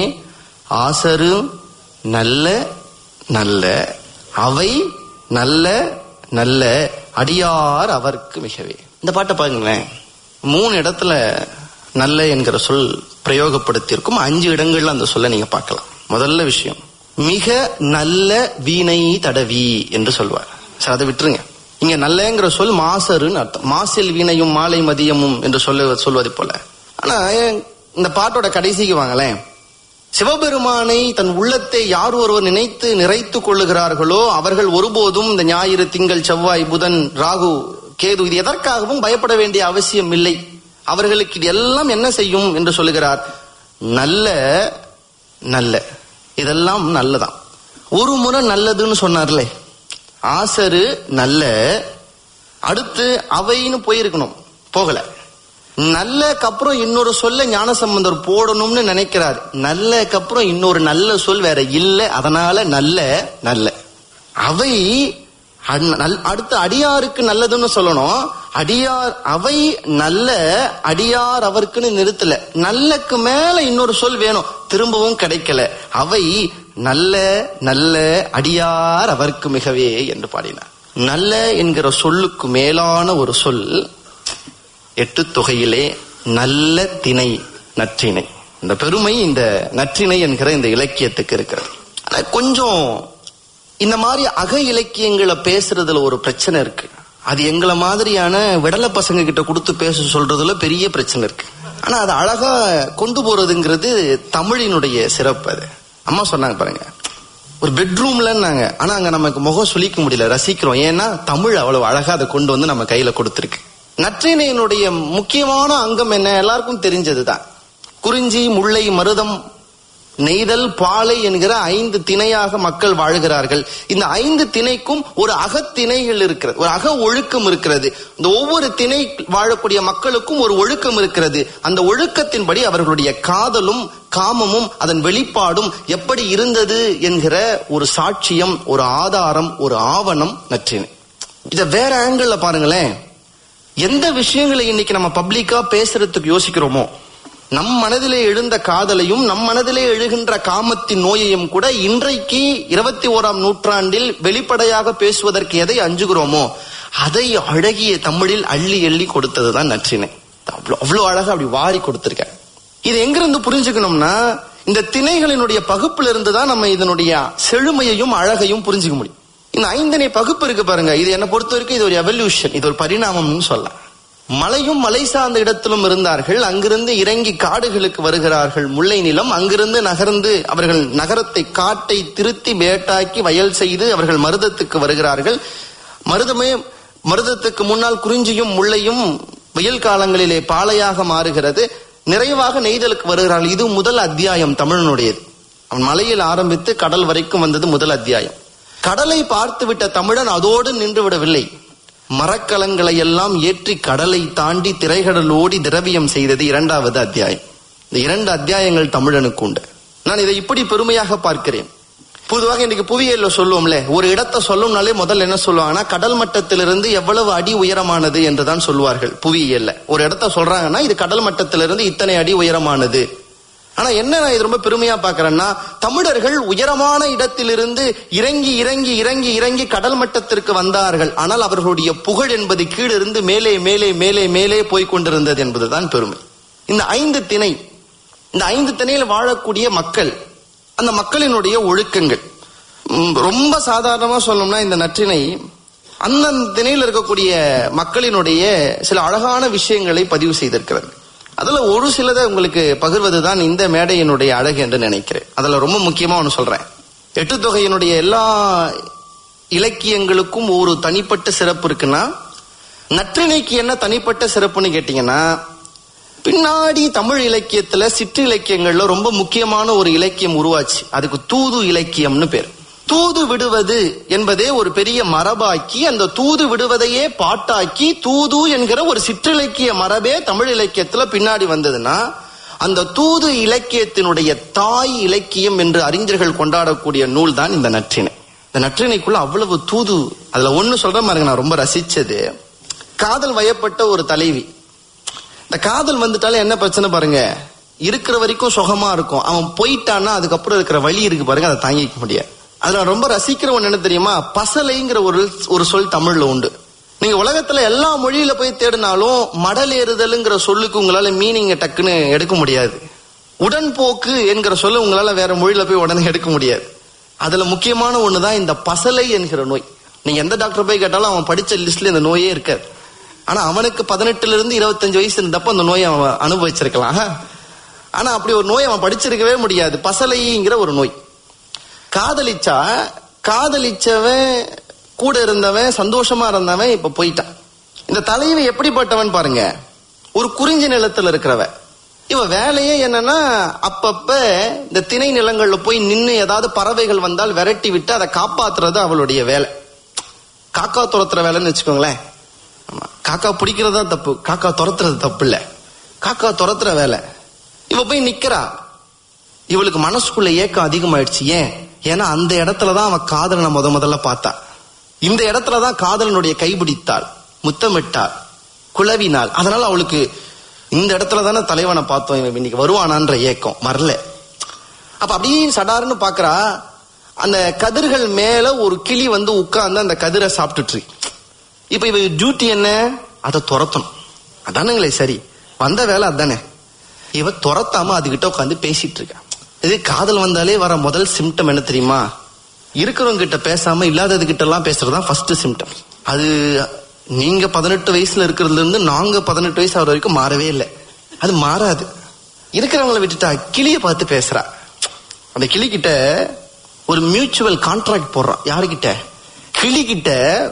ஆசரு நல்ல நல்ல அவை நல்ல நல்ல அடியார் அவர்க்கு மிகவே இந்த பாட்டை பாருங்களேன் மூணு இடத்துல நல்ல என்கிற சொல் பிரயோகப்படுத்தியிருக்கும் அஞ்சு இடங்கள்ல அந்த சொல்ல நீங்க பார்க்கலாம் முதல்ல விஷயம் மிக நல்ல வீணை தடவி என்று சொல்வார் சரி அதை விட்டுருங்க இங்க நல்லங்கிற சொல் மாசருன்னு அர்த்தம் மாசில் வீணையும் மாலை மதியமும் என்று சொல்ல சொல்வது போல ஆனா இந்த பாட்டோட கடைசிக்கு வாங்களேன் சிவபெருமானை தன் உள்ளத்தை யார் ஒருவர் நினைத்து நிறைத்துக் கொள்ளுகிறார்களோ அவர்கள் ஒருபோதும் இந்த ஞாயிறு திங்கள் செவ்வாய் புதன் ராகு கேது இது எதற்காகவும் பயப்பட வேண்டிய அவசியம் இல்லை அவர்களுக்கு இது எல்லாம் என்ன செய்யும் என்று சொல்லுகிறார் நல்ல நல்ல இதெல்லாம் நல்லதான் ஒரு முறை நல்லதுன்னு சொன்னார்லே ஆசரு நல்ல அடுத்து அவைன்னு போயிருக்கணும் போகல நல்லக்கு அப்புறம் இன்னொரு சொல்ல ஞானசம்பந்தர் போடணும்னு நினைக்கிறார் நல்லக்கு அப்புறம் இன்னொரு நல்ல சொல் வேற இல்ல அதனால நல்ல நல்ல அவை அந்- நல்- அடுத்து அடியாருக்கு நல்லதுன்னு சொல்லணும் அடியார் அவை நல்ல அடியார் அவருக்குன்னு நிறுத்தல நல்லக்கு மேல இன்னொரு சொல் வேணும் திரும்பவும் கிடைக்கல அவை நல்ல நல்ல அடியார் அவருக்கு மிகவே என்று பாடினார் நல்ல என்கிற சொல்லுக்கு மேலான ஒரு சொல் எட்டு தொகையிலே நல்ல திணை நற்றிணை இந்த பெருமை இந்த நற்றிணை என்கிற இந்த இலக்கியத்துக்கு இருக்கிறது ஆனா கொஞ்சம் இந்த மாதிரி அக இலக்கியங்களை பேசுறதுல ஒரு பிரச்சனை இருக்கு அது எங்களை மாதிரியான விடலை பசங்க கிட்ட கொடுத்து பேச சொல்றதுல பெரிய பிரச்சனை இருக்கு ஆனா அது அழகா கொண்டு போறதுங்கிறது தமிழினுடைய சிறப்பு அது அம்மா சொன்னாங்க பாருங்க ஒரு பெட்ரூம்லன்னாங்க ஆனா அங்க நமக்கு முகம் சுளிக்க முடியல ரசிக்கிறோம் ஏன்னா தமிழ் அவ்வளவு அழகா அதை கொண்டு வந்து நம்ம கையில கொடுத்துருக்கு நற்றினையினுடைய முக்கியமான அங்கம் என்ன எல்லாருக்கும் தெரிஞ்சதுதான் குறிஞ்சி முல்லை மருதம் நெய்தல் பாலை என்கிற ஐந்து திணையாக மக்கள் வாழ்கிறார்கள் இந்த ஐந்து திணைக்கும் ஒரு அகத்திணைகள் இருக்கிறது ஒரு அக ஒழுக்கம் இருக்கிறது இந்த ஒவ்வொரு திணை வாழக்கூடிய மக்களுக்கும் ஒரு ஒழுக்கம் இருக்கிறது அந்த ஒழுக்கத்தின்படி அவர்களுடைய காதலும் காமமும் அதன் வெளிப்பாடும் எப்படி இருந்தது என்கிற ஒரு சாட்சியம் ஒரு ஆதாரம் ஒரு ஆவணம் நற்றினை இத வேற ஆங்கிள் பாருங்களேன் எந்த விஷயங்களை இன்னைக்கு நம்ம பப்ளிக்கா பேசுறதுக்கு யோசிக்கிறோமோ நம் மனதிலே எழுந்த காதலையும் நம் மனதிலே எழுகின்ற காமத்தின் நோயையும் கூட இன்றைக்கு இருபத்தி ஓராம் நூற்றாண்டில் வெளிப்படையாக பேசுவதற்கு எதை அஞ்சுகிறோமோ அதை அழகிய தமிழில் அள்ளி எள்ளி கொடுத்ததுதான் நற்றினை அவ்வளவு அவ்வளவு அழகா அப்படி வாரி கொடுத்திருக்க இது எங்கிருந்து புரிஞ்சுக்கணும்னா இந்த திணைகளினுடைய பகுப்புல இருந்து தான் நம்ம இதனுடைய செழுமையையும் அழகையும் புரிஞ்சுக்க முடியும் இந்த ஐந்தனை பகுப்பு இருக்கு பாருங்க இது என்ன பொறுத்த வரைக்கும் இது ஒரு எவல்யூஷன் இது ஒரு பரிணாமம்னு சொல்லலாம் மலையும் மலை சார்ந்த இடத்திலும் இருந்தார்கள் அங்கிருந்து இறங்கி காடுகளுக்கு வருகிறார்கள் முல்லை நிலம் அங்கிருந்து நகர்ந்து அவர்கள் நகரத்தை காட்டை திருத்தி வேட்டாக்கி வயல் செய்து அவர்கள் மருதத்துக்கு வருகிறார்கள் மருதமே மருதத்துக்கு முன்னால் குறிஞ்சியும் முல்லையும் வெயில் காலங்களிலே பாலையாக மாறுகிறது நிறைவாக நெய்தலுக்கு வருகிறார்கள் இது முதல் அத்தியாயம் தமிழனுடையது அவன் மலையில் ஆரம்பித்து கடல் வரைக்கும் வந்தது முதல் அத்தியாயம் கடலை பார்த்துவிட்ட தமிழன் அதோடு நின்று விடவில்லை மரக்கலங்களை எல்லாம் ஏற்றி கடலை தாண்டி திரைகடலோடி திரவியம் செய்தது இரண்டாவது அத்தியாயம் இந்த இரண்டு அத்தியாயங்கள் தமிழனுக்கு உண்டு நான் இதை இப்படி பெருமையாக பார்க்கிறேன் பொதுவாக இன்னைக்கு புவியியல்ல சொல்லுவோம்ல ஒரு இடத்தை சொல்லும்னாலே முதல்ல என்ன சொல்லுவாங்கன்னா கடல் மட்டத்திலிருந்து எவ்வளவு அடி உயரமானது என்றுதான் சொல்லுவார்கள் புவியியல்ல ஒரு இடத்த சொல்றாங்கன்னா இது கடல் மட்டத்திலிருந்து இத்தனை அடி உயரமானது ஆனா என்ன நான் இது ரொம்ப பெருமையா பாக்குறேன்னா தமிழர்கள் உயரமான இடத்திலிருந்து இறங்கி இறங்கி இறங்கி இறங்கி கடல் மட்டத்திற்கு வந்தார்கள் ஆனால் அவர்களுடைய புகழ் என்பது கீழிருந்து மேலே மேலே மேலே மேலே போய் கொண்டிருந்தது என்பதுதான் பெருமை இந்த ஐந்து திணை இந்த ஐந்து திணையில் வாழக்கூடிய மக்கள் அந்த மக்களினுடைய ஒழுக்கங்கள் ம், ரொம்ப சாதாரணமா சொல்லணும்னா இந்த நற்றினை அந்தந்த திணையில் இருக்கக்கூடிய மக்களினுடைய சில அழகான விஷயங்களை பதிவு செய்திருக்கிறது அதுல ஒரு சிலதை உங்களுக்கு பகிர்வதுதான் இந்த மேடையினுடைய அழகு என்று நினைக்கிறேன் அதுல ரொம்ப முக்கியமா ஒன்று சொல்றேன் எட்டு தொகையினுடைய எல்லா இலக்கியங்களுக்கும் ஒரு தனிப்பட்ட சிறப்பு இருக்குன்னா நற்றிணைக்கு என்ன தனிப்பட்ட சிறப்புன்னு கேட்டீங்கன்னா பின்னாடி தமிழ் இலக்கியத்துல சிற்று இலக்கியங்கள்ல ரொம்ப முக்கியமான ஒரு இலக்கியம் உருவாச்சு அதுக்கு தூது இலக்கியம்னு பேர் தூது விடுவது என்பதே ஒரு பெரிய மரபாக்கி அந்த தூது விடுவதையே பாட்டாக்கி தூது என்கிற ஒரு சிற்றிலக்கிய மரபே தமிழ் இலக்கியத்துல பின்னாடி வந்ததுன்னா அந்த தூது இலக்கியத்தினுடைய தாய் இலக்கியம் என்று அறிஞர்கள் கொண்டாடக்கூடிய நூல் தான் இந்த நற்றிணை இந்த நற்றிணைக்குள்ள அவ்வளவு தூது அதுல ஒண்ணு சொல்ற மாதிரி நான் ரொம்ப ரசிச்சது காதல் வயப்பட்ட ஒரு தலைவி இந்த காதல் வந்துட்டாலே என்ன பிரச்சனை பாருங்க இருக்கிற வரைக்கும் சுகமா இருக்கும் அவன் போயிட்டான்னா அதுக்கப்புறம் இருக்கிற வழி இருக்கு பாருங்க அதை தாங்கிக்க முடியாது அதுல நான் ரொம்ப ரசிக்கிற ஒண்ணு என்ன தெரியுமா பசலைங்கிற ஒரு ஒரு சொல் தமிழ்ல உண்டு நீங்க உலகத்துல எல்லா மொழியில போய் தேடினாலும் மடல் ஏறுதல்ங்கிற சொல்லுக்கு உங்களால மீனிங் டக்குன்னு எடுக்க முடியாது உடன்போக்கு என்கிற சொல்ல உங்களால வேற மொழியில போய் உடனே எடுக்க முடியாது அதுல முக்கியமான ஒண்ணுதான் இந்த பசலை என்கிற நோய் நீங்க எந்த டாக்டர் போய் கேட்டாலும் அவன் படிச்ச லிஸ்ட்ல இந்த நோயே இருக்காது ஆனா அவனுக்கு பதினெட்டுல இருந்து இருபத்தஞ்சு வயசு இருந்தப்ப அந்த நோயை அவன் அனுபவிச்சிருக்கலாம் ஆனா அப்படி ஒரு நோய் அவன் படிச்சிருக்கவே முடியாது பசலைங்கிற ஒரு நோய் காதலிச்சா காதலிச்சவன் கூட இருந்தவன் சந்தோஷமா இருந்தவன் இப்ப போயிட்டான் இந்த தலைவி எப்படிப்பட்டவன் பாருங்க ஒரு குறிஞ்சி நிலத்துல இருக்கிறவன் இவ வேலையே என்னன்னா அப்பப்ப இந்த திணை நிலங்கள்ல போய் நின்னு ஏதாவது பறவைகள் வந்தால் விரட்டி விட்டு அதை காப்பாத்துறது அவளுடைய வேலை காக்கா துரத்துற வேலைன்னு வச்சுக்கோங்களேன் ஆமா காக்கா பிடிக்கிறது தான் தப்பு காக்கா துரத்துறது தப்பு இல்ல காக்கா துரத்துற வேலை இவ போய் நிக்கிறா இவளுக்கு மனசுக்குள்ள ஏக்கம் அதிகமாயிடுச்சு ஏன் ஏன்னா அந்த இடத்துலதான் அவன் காதலனை முத முதல்ல பார்த்தா இந்த இடத்துலதான் காதலனுடைய கைபிடித்தாள் முத்தமிட்டாள் குளவினாள் அதனால அவளுக்கு இந்த இடத்துல தானே தலைவனை பார்த்தோம் இவன் இன்னைக்கு வருவானான்ற ஏக்கம் வரல அப்ப அப்படியே சடார்னு பாக்குறா அந்த கதிர்கள் மேல ஒரு கிளி வந்து உட்கார்ந்து அந்த கதிரை சாப்பிட்டுட்டு இருக்கு. இப்ப இவ டியூட்டி என்ன அதை துரத்தணும் அதானுங்களே சரி வந்த வேலை அதானே இவ துரத்தாம அதுகிட்ட உட்காந்து பேசிட்டு இருக்கா இது காதல் வந்தாலே வர முதல் சிம்டம் என்ன தெரியுமா இருக்கிறவங்க கிட்ட பேசாம இல்லாதது கிட்ட எல்லாம் பேசுறதுதான் ஃபர்ஸ்ட் சிம்டம் அது நீங்க பதினெட்டு வயசுல இருக்கிறதுல இருந்து நாங்க பதினெட்டு வயசு ஆகிற வரைக்கும் மாறவே இல்லை அது மாறாது இருக்கிறவங்கள விட்டுட்டா கிளிய பார்த்து பேசுறா அந்த கிளி கிட்ட ஒரு மியூச்சுவல் கான்ட்ராக்ட் போடுறான் யாருகிட்ட கிளி கிட்ட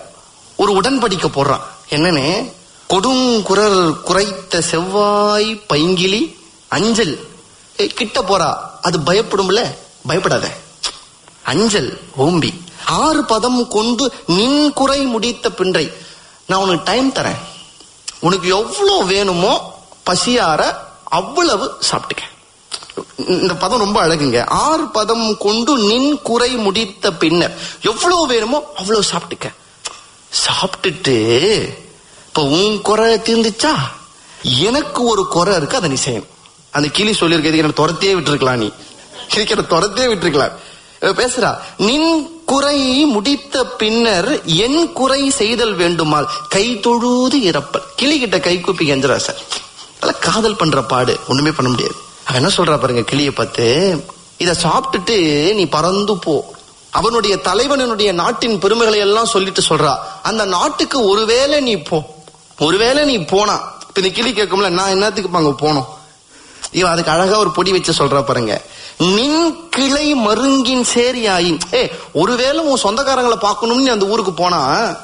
ஒரு உடன்படிக்கை போடுறான் என்னன்னு கொடுங்குரல் குறைத்த செவ்வாய் பைங்கிளி அஞ்சல் ஏய், கிட்ட போறா அது பயப்படும்ல பயப்படாத அஞ்சல் ஓம்பி ஆறு பதம் கொண்டு நின் குறை முடித்த பின்றை நான் உனக்கு டைம் தரேன் உனக்கு எவ்வளவு வேணுமோ பசியார அவ்வளவு சாப்பிட்டுக்க இந்த பதம் ரொம்ப அழகுங்க ஆறு பதம் கொண்டு நின் குறை முடித்த பின்னர் எவ்வளவு வேணுமோ அவ்வளவு சாப்பிட்டுக்க சாப்பிட்டுட்டு இப்ப உன் குறை தீர்ந்துச்சா எனக்கு ஒரு குறை இருக்கு அதை நீ செய்யணும் அந்த கிளி சொல்லியிருக்கிறது எனக்கு துரத்தையே விட்டுருக்கலாம் நீ கிளிக்கிற துரத்தையே விட்டுருக்கலாம் இவ பேசுறா நின் குறை முடித்த பின்னர் என் குறை செய்தல் வேண்டுமால் கை தொழுது இறப்பல் கிளி கிட்ட கை கூப்பி கெஞ்சுறா சார் அதெல்லாம் காதல் பண்ற பாடு ஒண்ணுமே பண்ண முடியாது அவன் என்ன சொல்றா பாருங்க கிளிய பார்த்து இத சாப்பிட்டுட்டு நீ பறந்து போ அவனுடைய தலைவனுடைய நாட்டின் பெருமைகளை எல்லாம் சொல்லிட்டு சொல்றா அந்த நாட்டுக்கு ஒருவேளை நீ போ ஒருவேளை நீ போனா இப்ப இந்த கிளி கேட்கும்ல நான் என்னத்துக்கு அங்க போனோம் இவன் அதுக்கு அழகா ஒரு பொடி வச்சு சொல்றா பாருங்க நின் கிளை மருங்கின் சேரியாயின் ஏ ஒருவேளை உன் சொந்தக்காரங்களை பார்க்கணும்னு நீ அந்த ஊருக்கு போனா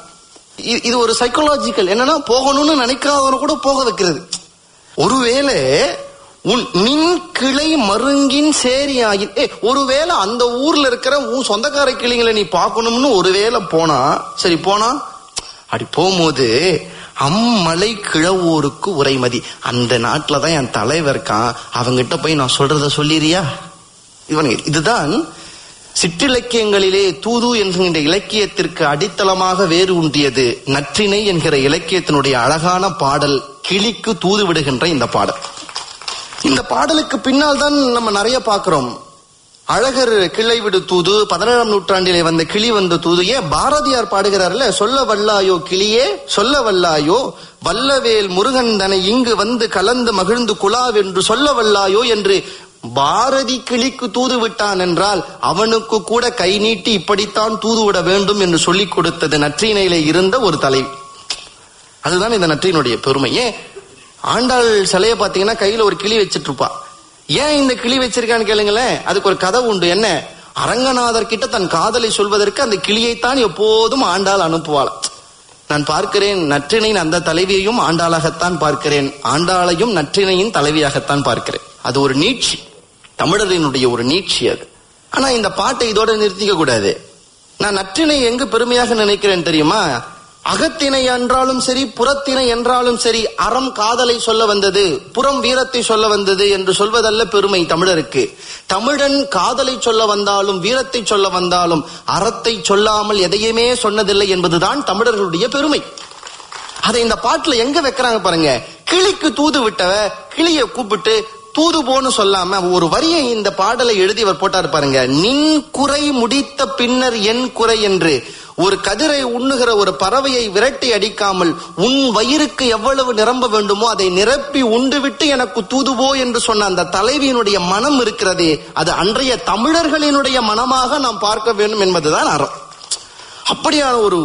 இ- இது ஒரு சைக்கலாஜிக்கல் என்னன்னா போகணும்னு நினைக்காதவன கூட போக வைக்கிறது ஒருவேளை உன் நின் கிளை மருங்கின் சேரியாயின் ஏ ஒருவேளை அந்த ஊர்ல இருக்கிற உன் சொந்தக்கார கிளிங்களை நீ பார்க்கணும்னு ஒருவேளை போனா சரி போனா அப்படி போகும்போது அம்மலை கிழவோருக்கு உரைமதி அந்த நாட்டுல தான் என் தலைவர் இருக்கான் அவங்கிட்ட போய் நான் சொல்றத சொல்லிறியா இவனுக்கு இதுதான் சிற்றிலக்கியங்களிலே தூது என்கின்ற இலக்கியத்திற்கு அடித்தளமாக வேறு உண்டியது நற்றினை என்கிற இலக்கியத்தினுடைய அழகான பாடல் கிளிக்கு தூது விடுகின்ற இந்த பாடல் இந்த பாடலுக்கு பின்னால் தான் நம்ம நிறைய பார்க்கிறோம் அழகர் கிளை விடு தூது பதினேழாம் நூற்றாண்டிலே வந்த கிளி வந்த தூது ஏன் பாரதியார் பாடுகிறார்ல சொல்ல வல்லாயோ கிளியே சொல்ல வல்லாயோ வல்லவேல் முருகன் தனை இங்கு வந்து கலந்து மகிழ்ந்து குலாவென்று சொல்ல வல்லாயோ என்று பாரதி கிளிக்கு தூது விட்டான் என்றால் அவனுக்கு கூட கை நீட்டி இப்படித்தான் தூது விட வேண்டும் என்று சொல்லிக் கொடுத்தது நற்றினையிலே இருந்த ஒரு தலைவி அதுதான் இந்த நற்றினுடைய பெருமை ஏன் ஆண்டாள் சிலைய பாத்தீங்கன்னா கையில ஒரு கிளி வச்சிட்டு இருப்பா ஏன் இந்த கிளி வச்சிருக்கான்னு கேளுங்களேன் அதுக்கு ஒரு கதை உண்டு என்ன அரங்கநாதர் கிட்ட தன் காதலை சொல்வதற்கு அந்த கிளியைத்தான் எப்போதும் ஆண்டாள் அனுப்புவாள் நான் பார்க்கிறேன் நற்றினையின் அந்த தலைவியையும் ஆண்டாளாகத்தான் பார்க்கிறேன் ஆண்டாளையும் நற்றினையின் தலைவியாகத்தான் பார்க்கிறேன் அது ஒரு நீட்சி தமிழரினுடைய ஒரு நீட்சி அது ஆனா இந்த பாட்டை இதோட நிறுத்திக்க கூடாது நான் நற்றினை எங்கு பெருமையாக நினைக்கிறேன் தெரியுமா அகத்திணை என்றாலும் சரி புறத்திணை என்றாலும் சரி அறம் காதலை சொல்ல வந்தது புறம் வீரத்தை சொல்ல வந்தது என்று சொல்வதல்ல பெருமை தமிழருக்கு தமிழன் காதலை சொல்ல வந்தாலும் வீரத்தை சொல்ல வந்தாலும் அறத்தை சொல்லாமல் எதையுமே சொன்னதில்லை என்பதுதான் தமிழர்களுடைய பெருமை அதை இந்த பாட்டுல எங்க வைக்கிறாங்க பாருங்க கிளிக்கு தூது விட்டவ கிளிய கூப்பிட்டு தூது போன்னு சொல்லாம ஒரு வரியை இந்த பாடலை எழுதி அவர் போட்டார் பாருங்க நின் குறை முடித்த பின்னர் என் குறை என்று ஒரு கதிரை உண்ணுகிற ஒரு பறவையை விரட்டி அடிக்காமல் உன் வயிறுக்கு எவ்வளவு நிரம்ப வேண்டுமோ அதை நிரப்பி உண்டுவிட்டு எனக்கு தூதுவோ என்று சொன்ன அந்த தலைவியினுடைய மனம் இருக்கிறதே அது அன்றைய தமிழர்களினுடைய மனமாக நாம் பார்க்க வேண்டும் என்பதுதான் அறம் அப்படியான ஒரு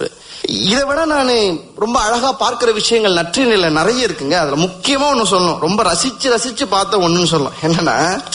இதை விட நான் ரொம்ப அழகா பார்க்கிற விஷயங்கள் நற்றினில நிறைய இருக்குங்க அதுல முக்கியமா ஒண்ணு சொல்லணும் ரொம்ப ரசிச்சு ரசிச்சு பார்த்த ஒண்ணுன்னு சொல்லலாம் என்னன்னா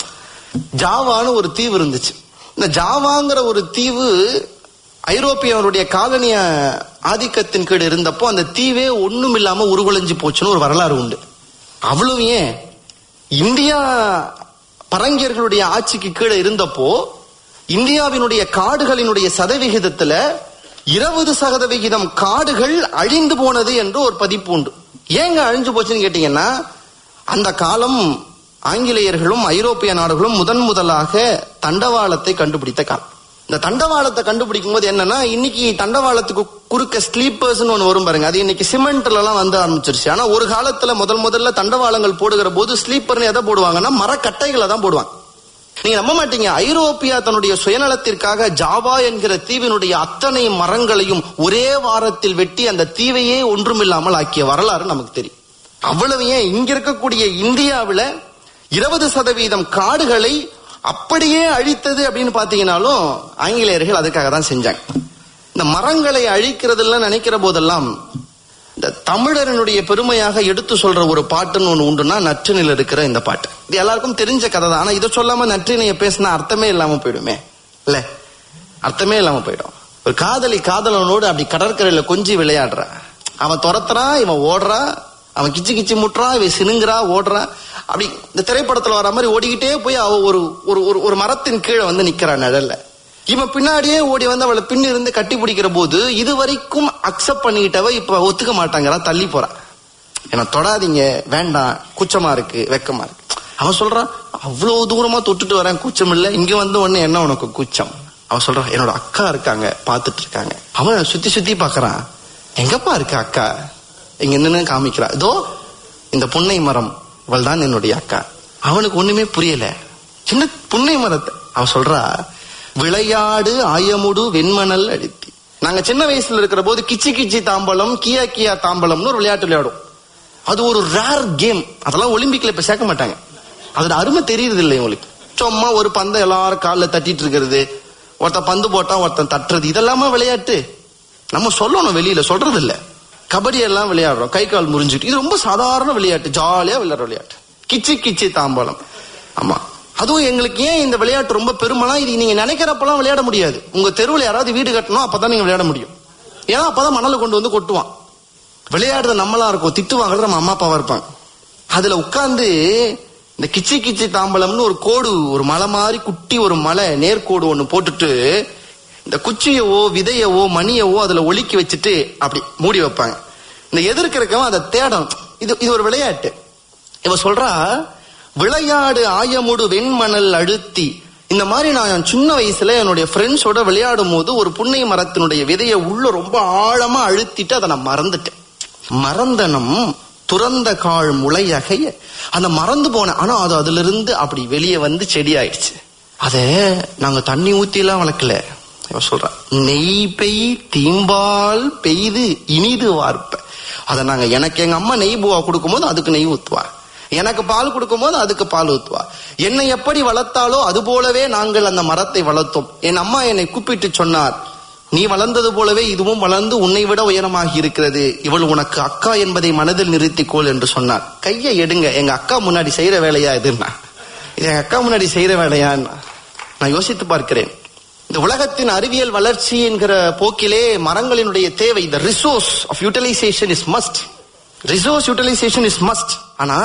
ஜாவான்னு ஒரு தீவு இருந்துச்சு இந்த ஜாவாங்கிற ஒரு தீவு ஐரோப்பியவருடைய காலனிய ஆதிக்கத்தின் கீழ் இருந்தப்போ அந்த தீவே ஒண்ணும் இல்லாம உருகுலைஞ்சு போச்சுன்னு ஒரு வரலாறு உண்டு அவ்வளவு ஏன் இந்தியா பரங்கியர்களுடைய ஆட்சிக்கு கீழே இருந்தப்போ இந்தியாவினுடைய காடுகளினுடைய சதவிகிதத்துல இருபது சதவிகிதம் காடுகள் அழிந்து போனது என்று ஒரு பதிப்பு உண்டு ஏங்க அழிஞ்சு போச்சுன்னு கேட்டீங்கன்னா அந்த காலம் ஆங்கிலேயர்களும் ஐரோப்பிய நாடுகளும் முதன் முதலாக தண்டவாளத்தை கண்டுபிடித்த காலம் இந்த தண்டவாளத்தை கண்டுபிடிக்கும் போது என்னன்னா இன்னைக்கு தண்டவாளத்துக்கு குறுக்க ஸ்லீப்பர்ஸ் ஒன்று வரும் பாருங்க அது இன்னைக்கு சிமெண்ட்ல எல்லாம் வந்து ஆரம்பிச்சிருச்சு ஆனா ஒரு காலத்துல முதல் முதல்ல தண்டவாளங்கள் போடுகிற போது ஸ்லீப்பர்னு எதை போடுவாங்கன்னா மரக்கட்டைகளை தான் போடுவாங்க நீங்க நம்ப மாட்டீங்க ஐரோப்பியா தன்னுடைய சுயநலத்திற்காக ஜாவா என்கிற தீவினுடைய அத்தனை மரங்களையும் ஒரே வாரத்தில் வெட்டி அந்த தீவையே ஒன்றுமில்லாமல் ஆக்கிய வரலாறு நமக்கு தெரியும் அவ்வளவு ஏன் இங்க இருக்கக்கூடிய இந்தியாவுல இருபது சதவீதம் காடுகளை அப்படியே அழித்தது அப்படின்னு பாத்தீங்கன்னாலும் ஆங்கிலேயர்கள் அதுக்காக தான் செஞ்சாங்க இந்த மரங்களை அழிக்கிறதெல்லாம் நினைக்கிற போதெல்லாம் இந்த தமிழரனுடைய பெருமையாக எடுத்து சொல்ற ஒரு பாட்டுன்னு ஒண்ணு உண்டுன்னா நற்றினில் இருக்கிற இந்த பாட்டு இது எல்லாருக்கும் தெரிஞ்ச கதை தான் ஆனா இதை சொல்லாம நற்றினைய பேசினா அர்த்தமே இல்லாம போயிடுமே இல்ல அர்த்தமே இல்லாம போயிடும் ஒரு காதலி காதலனோடு அப்படி கடற்கரையில கொஞ்சி விளையாடுறா அவன் துரத்துறான் இவன் ஓடுறான் அவன் கிச்சு கிச்சு முட்டுறான் இவன் சினுங்குறா ஓடுறான் அப்படி இந்த திரைப்படத்துல வர மாதிரி ஓடிக்கிட்டே போய் அவ ஒரு ஒரு ஒரு ஒரு மரத்தின் கீழே வந்து நிக்கிறான் நிழல்ல இவன் பின்னாடியே ஓடி வந்து அவளை பின் இருந்து கட்டி பிடிக்கிற போது இது வரைக்கும் அக்செப்ட் பண்ணிக்கிட்டவ இப்ப ஒத்துக்க மாட்டாங்கிறா தள்ளி போறா என்ன தொடாதீங்க வேண்டாம் கூச்சமா இருக்கு வெக்கமா இருக்கு அவன் சொல்றான் அவ்வளவு தூரமா தொட்டுட்டு வரேன் கூச்சம் இல்ல இங்க வந்து உடனே என்ன உனக்கு கூச்சம் அவன் சொல்றான் என்னோட அக்கா இருக்காங்க பாத்துட்டு இருக்காங்க அவன் சுத்தி சுத்தி பாக்குறான் எங்கப்பா இருக்கு அக்கா இங்க நின்னு காமிக்கிறா இதோ இந்த புன்னை மரம் இவள் தான் என்னுடைய அக்கா அவனுக்கு ஒண்ணுமே புரியல சின்ன புன்னை மரத்தை அவ சொல்றா விளையாடு ஆயமுடு வெண்மணல் அடித்தி நாங்க சின்ன வயசுல இருக்கிற போது கிச்சி கிச்சி தாம்பலம் கியா கியா தாம்பலம்னு ஒரு விளையாட்டு விளையாடும் அது ஒரு ரேர் கேம் அதெல்லாம் ஒலிம்பிக்ல இப்ப சேர்க்க மாட்டாங்க அதோட அருமை தெரியுது இல்லை உங்களுக்கு சும்மா ஒரு பந்தை எல்லாரும் காலில் தட்டிட்டு இருக்கிறது ஒருத்தன் பந்து போட்டா ஒருத்தன் தட்டுறது இதெல்லாமா விளையாட்டு நம்ம சொல்லணும் வெளியில சொல்றது இல்ல கபடி எல்லாம் விளையாடுறோம் கை கால் முறிஞ்சிட்டு இது ரொம்ப சாதாரண விளையாட்டு ஜாலியா விளையாடுற விளையாட்டு கிச்சி கிச்சி தாம்பாலம் ஆமா அதுவும் எங்களுக்கு ஏன் இந்த விளையாட்டு ரொம்ப பெருமனா இது நீங்க நினைக்கிறப்பெல்லாம் விளையாட முடியாது உங்க தெருவில் யாராவது வீடு கட்டணும் அப்பதான் நீங்க விளையாட முடியும் ஏன்னா அப்பதான் மணலை கொண்டு வந்து கொட்டுவான் விளையாடுறது நம்மளா இருக்கும் திட்டு வாங்குறது நம்ம அம்மா அப்பாவா இருப்பாங்க அதுல உட்கார்ந்து இந்த கிச்சி கிச்சி தாம்பலம்னு ஒரு கோடு ஒரு மலை மாதிரி குட்டி ஒரு மலை நேர்கோடு ஒண்ணு போட்டுட்டு இந்த குச்சியவோ விதையவோ மணியவோ அதுல ஒலிக்கி வச்சுட்டு அப்படி மூடி வைப்பாங்க இந்த எதிர்க்க இருக்கவன் அதை தேடணும் இது இது ஒரு விளையாட்டு இவ சொல்றா விளையாடு ஆயமுடு வெண்மணல் அழுத்தி இந்த மாதிரி நான் சின்ன வயசுல என்னுடைய ஃப்ரெண்ட்ஸோட விளையாடும் போது ஒரு புன்னை மரத்தினுடைய விதையை உள்ள ரொம்ப ஆழமா அழுத்திட்டு அதை நான் மறந்துட்டேன் மறந்தனம் துறந்த கால் முளையகைய அந்த மறந்து போன ஆனா அது அதுல இருந்து அப்படி வெளியே வந்து செடி ஆயிடுச்சு அத நாங்க தண்ணி ஊத்தி எல்லாம் வளர்க்கல இவன் சொல்றான் நெய் பெய் தீம்பால் பெய்து இனிது வார்ப்ப அதை நாங்க எனக்கு எங்க அம்மா நெய் பூவா கொடுக்கும்போது அதுக்கு நெய் ஊத்துவா எனக்கு பால் கொடுக்கும்போது அதுக்கு பால் ஊத்துவா என்னை எப்படி வளர்த்தாலோ அது போலவே நாங்கள் அந்த மரத்தை வளர்த்தோம் என் அம்மா என்னை கூப்பிட்டு சொன்னார் நீ வளர்ந்தது போலவே இதுவும் வளர்ந்து உன்னை விட உயரமாகி இருக்கிறது இவள் உனக்கு அக்கா என்பதை மனதில் நிறுத்திக்கோள் என்று சொன்னார் கையை எடுங்க எங்க அக்கா முன்னாடி செய்யற வேலையா இதுன்னா இது எங்க அக்கா முன்னாடி செய்யற வேலையான்னா நான் யோசித்து பார்க்கிறேன் இந்த உலகத்தின் அறிவியல் வளர்ச்சி என்கிற போக்கிலே மரங்களினுடைய தேவை இந்த resource of utilization is must resource utilization is must ஆனா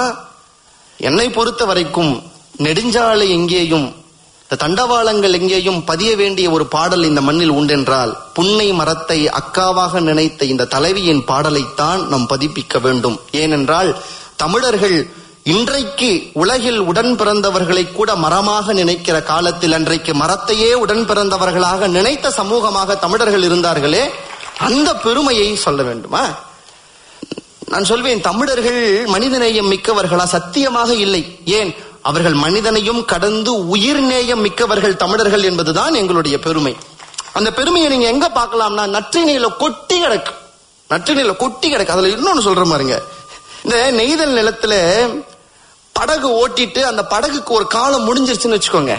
என்னை பொறுத்த வரைக்கும் நெடுஞ்சாலை எங்கேயும் இந்த தண்டவாளங்கள் எங்கேயும் பதிய வேண்டிய ஒரு பாடல் இந்த மண்ணில் உண்டென்றால் புன்னை மரத்தை அக்காவாக நினைத்த இந்த தலைவியின் பாடலைத்தான் நாம் பதிப்பிக்க வேண்டும் ஏனென்றால் தமிழர்கள் இன்றைக்கு உலகில் உடன் பிறந்தவர்களை கூட மரமாக நினைக்கிற காலத்தில் அன்றைக்கு மரத்தையே உடன் பிறந்தவர்களாக நினைத்த சமூகமாக தமிழர்கள் இருந்தார்களே அந்த பெருமையை சொல்ல வேண்டுமா நான் சொல்வேன் தமிழர்கள் மனிதநேயம் மிக்கவர்களா சத்தியமாக இல்லை ஏன் அவர்கள் மனிதனையும் கடந்து உயிர் நேயம் மிக்கவர்கள் தமிழர்கள் என்பதுதான் எங்களுடைய பெருமை அந்த பெருமையை நீங்க எங்க பார்க்கலாம்னா நற்றினையில கொட்டி கிடக்கு நற்றினையில கொட்டி கிடக்கு அதுல இன்னொன்னு சொல்ற மாதிரிங்க இந்த நெய்தல் நிலத்துல படகு ஓட்டிட்டு அந்த படகுக்கு ஒரு காலம் முடிஞ்சிருச்சுன்னு வச்சுக்கோங்க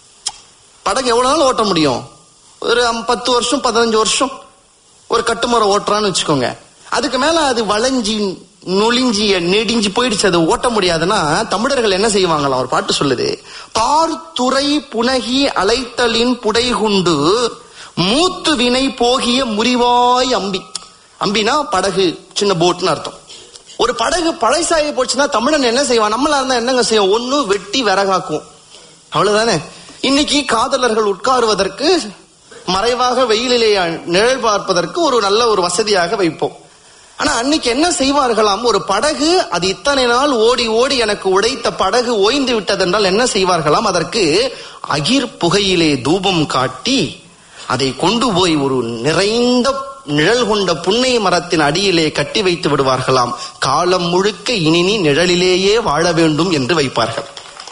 படகு எவ்வளவு நாள் ஓட்ட முடியும் ஒரு அம்- பத்து வருஷம் பதினஞ்சு வருஷம் ஒரு கட்டுமரம் ஓட்டுறான்னு வச்சுக்கோங்க அதுக்கு மேல அது வளைஞ்சி நொழிஞ்சி நெடிஞ்சு போயிடுச்சு அது ஓட்ட முடியாதுன்னா தமிழர்கள் என்ன செய்வாங்களாம் ஒரு பாட்டு சொல்லுது பார்த்துறை புனகி அலைத்தலின் புடைகுண்டு மூத்து வினை போகிய முறிவாய் அம்பி அம்பினா படகு சின்ன போட்னு அர்த்தம் ஒரு படகு பழைசாகி போச்சுன்னா தமிழன் என்ன செய்வான் நம்மளா இருந்தா என்னங்க செய்வோம் ஒண்ணு வெட்டி விறகாக்குவோம் அவ்வளவுதானே இன்னைக்கு காதலர்கள் உட்காருவதற்கு மறைவாக வெயிலிலே நிழல் பார்ப்பதற்கு ஒரு நல்ல ஒரு வசதியாக வைப்போம் ஆனா அன்னைக்கு என்ன செய்வார்களாம் ஒரு படகு அது இத்தனை நாள் ஓடி ஓடி எனக்கு உடைத்த படகு ஓய்ந்து விட்டதென்றால் என்ன செய்வார்களாம் அதற்கு அகிர் புகையிலே தூபம் காட்டி அதை கொண்டு போய் ஒரு நிறைந்த நிழல் கொண்ட புன்னை மரத்தின் அடியிலே கட்டி வைத்து விடுவார்களாம் காலம் முழுக்க இனி நீ நிழலிலேயே வாழ வேண்டும் என்று வைப்பார்கள்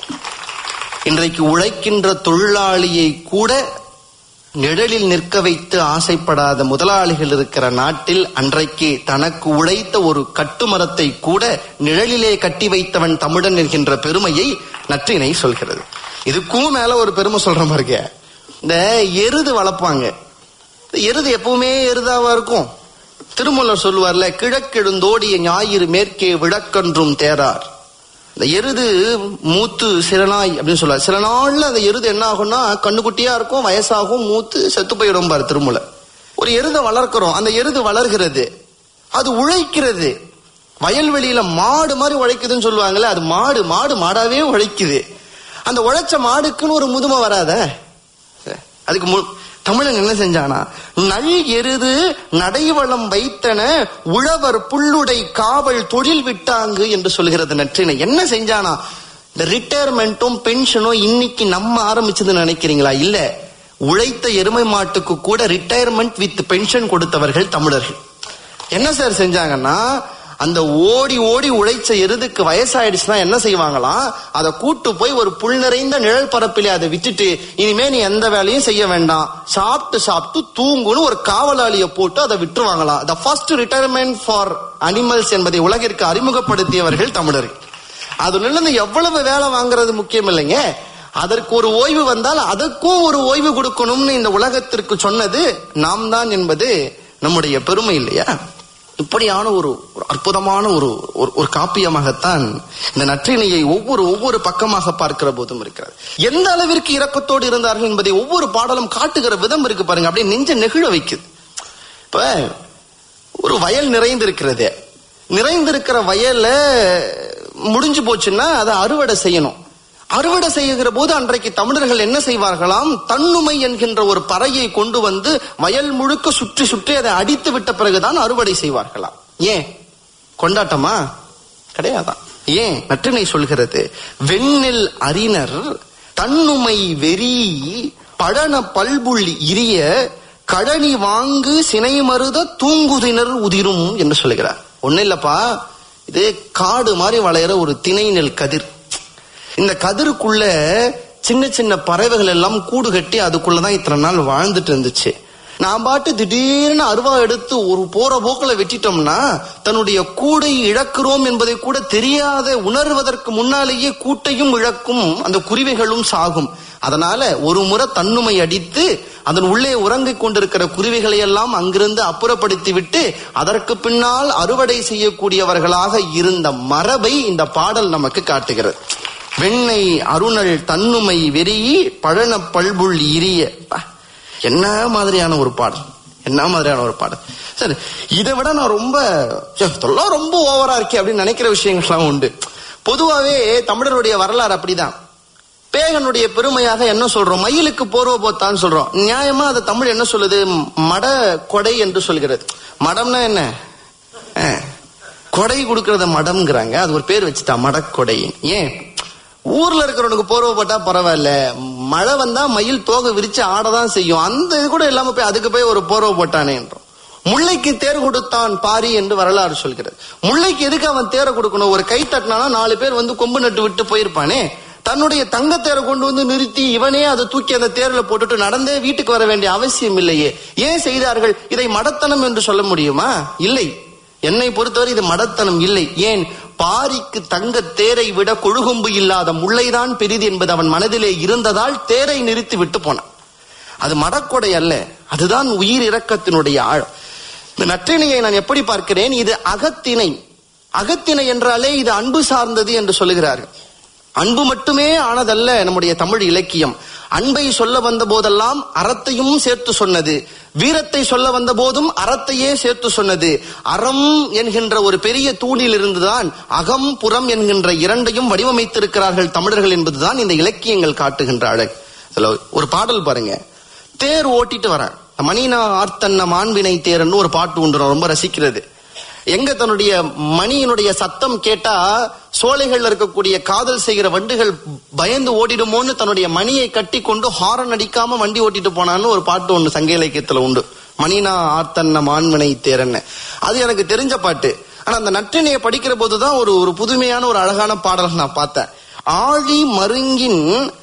இன்றைக்கு உழைக்கின்ற தொழிலாளியை கூட நிழலில் நிற்க வைத்து ஆசைப்படாத முதலாளிகள் இருக்கிற நாட்டில் அன்றைக்கு தனக்கு உழைத்த ஒரு கட்டுமரத்தை கூட நிழலிலே கட்டி வைத்தவன் தமிழன் என்கின்ற பெருமையை நற்றினை சொல்கிறது இதுக்கும் மேல ஒரு பெருமை சொல்ற மாதிரி இந்த எருது வளர்ப்பாங்க இந்த எருது எப்பவுமே எருதாவா இருக்கும் திருமூலர் சொல்லுவார்ல கிழக்கெழுந்தோடிய ஞாயிறு மேற்கே விளக்கன்றும் தேரார் இந்த எருது மூத்து சில நாய் அப்படின்னு சொல்லுவார் சில நாள்ல அந்த எருது என்ன ஆகும்னா கண்ணுக்குட்டியா இருக்கும் வயசாகும் மூத்து செத்து போயிடும் பாரு திருமூல ஒரு எருதை வளர்க்கிறோம் அந்த எருது வளர்கிறது அது உழைக்கிறது வயல்வெளியில மாடு மாதிரி உழைக்குதுன்னு சொல்லுவாங்கல்ல அது மாடு மாடு மாடாவே உழைக்குது அந்த உழைச்ச மாடுக்குன்னு ஒரு முதுமை வராத அதுக்கு மு- தமிழன் என்ன செஞ்சானா நல் எருது நடைவளம் வைத்தன உழவர் புல்லுடை காவல் தொழில் விட்டாங்கு என்று சொல்கிறது நற்றினை என்ன செஞ்சானா இந்த ரிட்டையர்மெண்ட்டும் பென்ஷனும் இன்னைக்கு நம்ம ஆரம்பிச்சதுன்னு நினைக்கிறீங்களா இல்ல உழைத்த எருமை மாட்டுக்கு கூட ரிட்டையர்மெண்ட் வித் பென்ஷன் கொடுத்தவர்கள் தமிழர்கள் என்ன சார் செஞ்சாங்கன்னா அந்த ஓடி ஓடி உழைச்ச எருதுக்கு வயசாயிடுச்சுன்னா என்ன செய்வாங்களாம் அதை கூட்டு போய் ஒரு புல் நிறைந்த நிழல் பரப்பிலே அதை விட்டுட்டு இனிமே நீ எந்த வேலையும் செய்ய வேண்டாம் சாப்பிட்டு சாப்பிட்டு தூங்குன்னு ஒரு காவலாளிய போட்டு அதை விட்டுருவாங்களாம் the first retirement for animals என்பதை உலகிற்கு அறிமுகப்படுத்தியவர்கள் தமிழர்கள் அதுல இருந்து எவ்வளவு வேலை வாங்குறது முக்கியம் இல்லைங்க அதற்கு ஒரு ஓய்வு வந்தால் அதற்கும் ஒரு ஓய்வு கொடுக்கணும்னு இந்த உலகத்திற்கு சொன்னது நாம் தான் என்பது நம்முடைய பெருமை இல்லையா இப்படியான ஒரு ஒரு அற்புதமான ஒரு ஒரு- ஒரு காப்பியமாகத்தான் இந்த நற்றினையை ஒவ்வொரு ஒவ்வொரு பக்கமாக பார்க்கிற போதும் இருக்கிறது எந்த அளவிற்கு இரக்கத்தோடு இருந்தார்கள் என்பதை ஒவ்வொரு பாடலும் காட்டுகிற விதம் இருக்கு பாருங்க அப்படியே நெஞ்ச நெகிழ வைக்குது இப்ப ஒரு வயல் நிறைந்திருக்கிறது நிறைந்திருக்கிற வயல்ல முடிஞ்சு போச்சுன்னா அதை அறுவடை செய்யணும் அறுவடை செய்கிற போது அன்றைக்கு தமிழர்கள் என்ன செய்வார்களாம் தன்னுமை என்கின்ற ஒரு பறையை கொண்டு வந்து வயல் முழுக்க சுற்றி சுற்றி அதை அடித்து விட்ட பிறகுதான் அறுவடை செய்வார்களாம் ஏன் கொண்டாட்டமா கிடையாதான் ஏன் நற்றினை சொல்கிறது வெண்ணில் அறிஞர் தன்னுமை வெறி பழன பல்புள் இரிய கழனி வாங்கு சினை மருத தூங்குதினர் உதிரும் என்று சொல்லுகிறார் ஒண்ணு இல்லப்பா இது காடு மாதிரி வளையிற ஒரு திணை நெல் கதிர் இந்த கதிருக்குள்ள சின்ன சின்ன பறவைகள் எல்லாம் கூடு கட்டி அதுக்குள்ளதான் இத்தனை நாள் வாழ்ந்துட்டு இருந்துச்சு நான் பாட்டு திடீர்னு அருவா எடுத்து ஒரு போற போக்குல வெட்டிட்டோம்னா தன்னுடைய கூடை இழக்கிறோம் என்பதை கூட தெரியாத உணர்வதற்கு முன்னாலேயே கூட்டையும் இழக்கும் அந்த குருவிகளும் சாகும் அதனால ஒரு முறை தன்னுமை அடித்து அதன் உள்ளே உறங்கிக் கொண்டிருக்கிற குருவிகளை எல்லாம் அங்கிருந்து அப்புறப்படுத்தி விட்டு அதற்கு பின்னால் அறுவடை செய்யக்கூடியவர்களாக இருந்த மரபை இந்த பாடல் நமக்கு காட்டுகிறது வெண்ணை அருணல் தன்னுமை வெறியி பழன பல்புள் இரிய பா, என்ன மாதிரியான ஒரு பாடல் என்ன மாதிரியான ஒரு பாடல் சரி இதை விட நான் ரொம்ப ச்சே, இதெல்லாம் ரொம்ப ஓவரா இருக்கே அப்படின்னு நினைக்கிற விஷயங்கள்லாம் உண்டு பொதுவாவே தமிழருடைய வரலாறு அப்படிதான் பேகனுடைய பெருமையாக என்ன சொல்றோம் மயிலுக்கு போர்வ போத்தான்னு சொல்றோம் நியாயமா அது தமிழ் என்ன சொல்லுது மட கொடை என்று சொல்கிறது மடம்னா என்ன அஹ், கொடை கொடுக்கறத மடம்ங்கிறாங்க அது ஒரு பேர் வச்சுட்டா மடக்கொடை ஏன் ஊர்ல இருக்கிறவனுக்கு போர்வை போட்டா பரவாயில்ல மழை வந்தா மயில் தோகை விரிச்சு ஆடதான் செய்யும் அந்த இது கூட இல்லாம போய் அதுக்கு போய் ஒரு போர்வை போட்டானே என்றோம் முல்லைக்கு தேர் கொடுத்தான் பாரி என்று வரலாறு சொல்கிறது முல்லைக்கு எதுக்கு அவன் தேரை கொடுக்கணும் ஒரு கை தட்டினானா நாலு பேர் வந்து கொம்பு நட்டு விட்டு போயிருப்பானே தன்னுடைய தங்கத்தேரை கொண்டு வந்து நிறுத்தி இவனே அதை தூக்கி அந்த தேர்ல போட்டுட்டு நடந்தே வீட்டுக்கு வர வேண்டிய அவசியம் இல்லையே ஏன் செய்தார்கள் இதை மடத்தனம் என்று சொல்ல முடியுமா இல்லை என்னை பொறுத்தவரை இது மடத்தனம் இல்லை ஏன் பாரிக்கு தங்க தேரை விட கொழுகொம்பு இல்லாத முல்லைதான் பெரிது என்பது அவன் மனதிலே இருந்ததால் தேரை நிறுத்தி விட்டு போனான் அது மடக்கொடை அல்ல அதுதான் உயிர் இரக்கத்தினுடைய ஆழம் இந்த நற்றினையை நான் எப்படி பார்க்கிறேன் இது அகத்திணை அகத்திணை என்றாலே இது அன்பு சார்ந்தது என்று சொல்லுகிறார்கள் அன்பு மட்டுமே ஆனதல்ல நம்முடைய தமிழ் இலக்கியம் அன்பை சொல்ல வந்த போதெல்லாம் அறத்தையும் சேர்த்து சொன்னது வீரத்தை சொல்ல வந்த போதும் அறத்தையே சேர்த்து சொன்னது அறம் என்கின்ற ஒரு பெரிய தூணில் இருந்துதான் அகம் புறம் என்கின்ற இரண்டையும் வடிவமைத்திருக்கிறார்கள் தமிழர்கள் என்பதுதான் இந்த இலக்கியங்கள் காட்டுகின்ற அழகு இதுல ஒரு பாடல் பாருங்க தேர் ஓட்டிட்டு வரான் மணினா ஆர்த்தன்ன மாண்பினை தேர்ன்னு ஒரு பாட்டு உண்டு நான் ரொம்ப ரசிக்கிறது எங்க தன்னுடைய மணியினுடைய சத்தம் கேட்டா சோலைகள்ல இருக்கக்கூடிய காதல் செய்கிற வண்டுகள் பயந்து ஓடிடுமோன்னு தன்னுடைய மணியை கட்டி கொண்டு ஹாரன் அடிக்காம வண்டி ஓட்டிட்டு போனான்னு ஒரு பாட்டு ஒண்ணு சங்க இலக்கியத்துல உண்டு மணினா ஆர்த்தன்ன மாண்பினை தேரன்னு அது எனக்கு தெரிஞ்ச பாட்டு ஆனா அந்த நற்றினையை படிக்கிற போதுதான் ஒரு ஒரு புதுமையான ஒரு அழகான பாடல் நான் பார்த்தேன் ஆழி மருங்கின்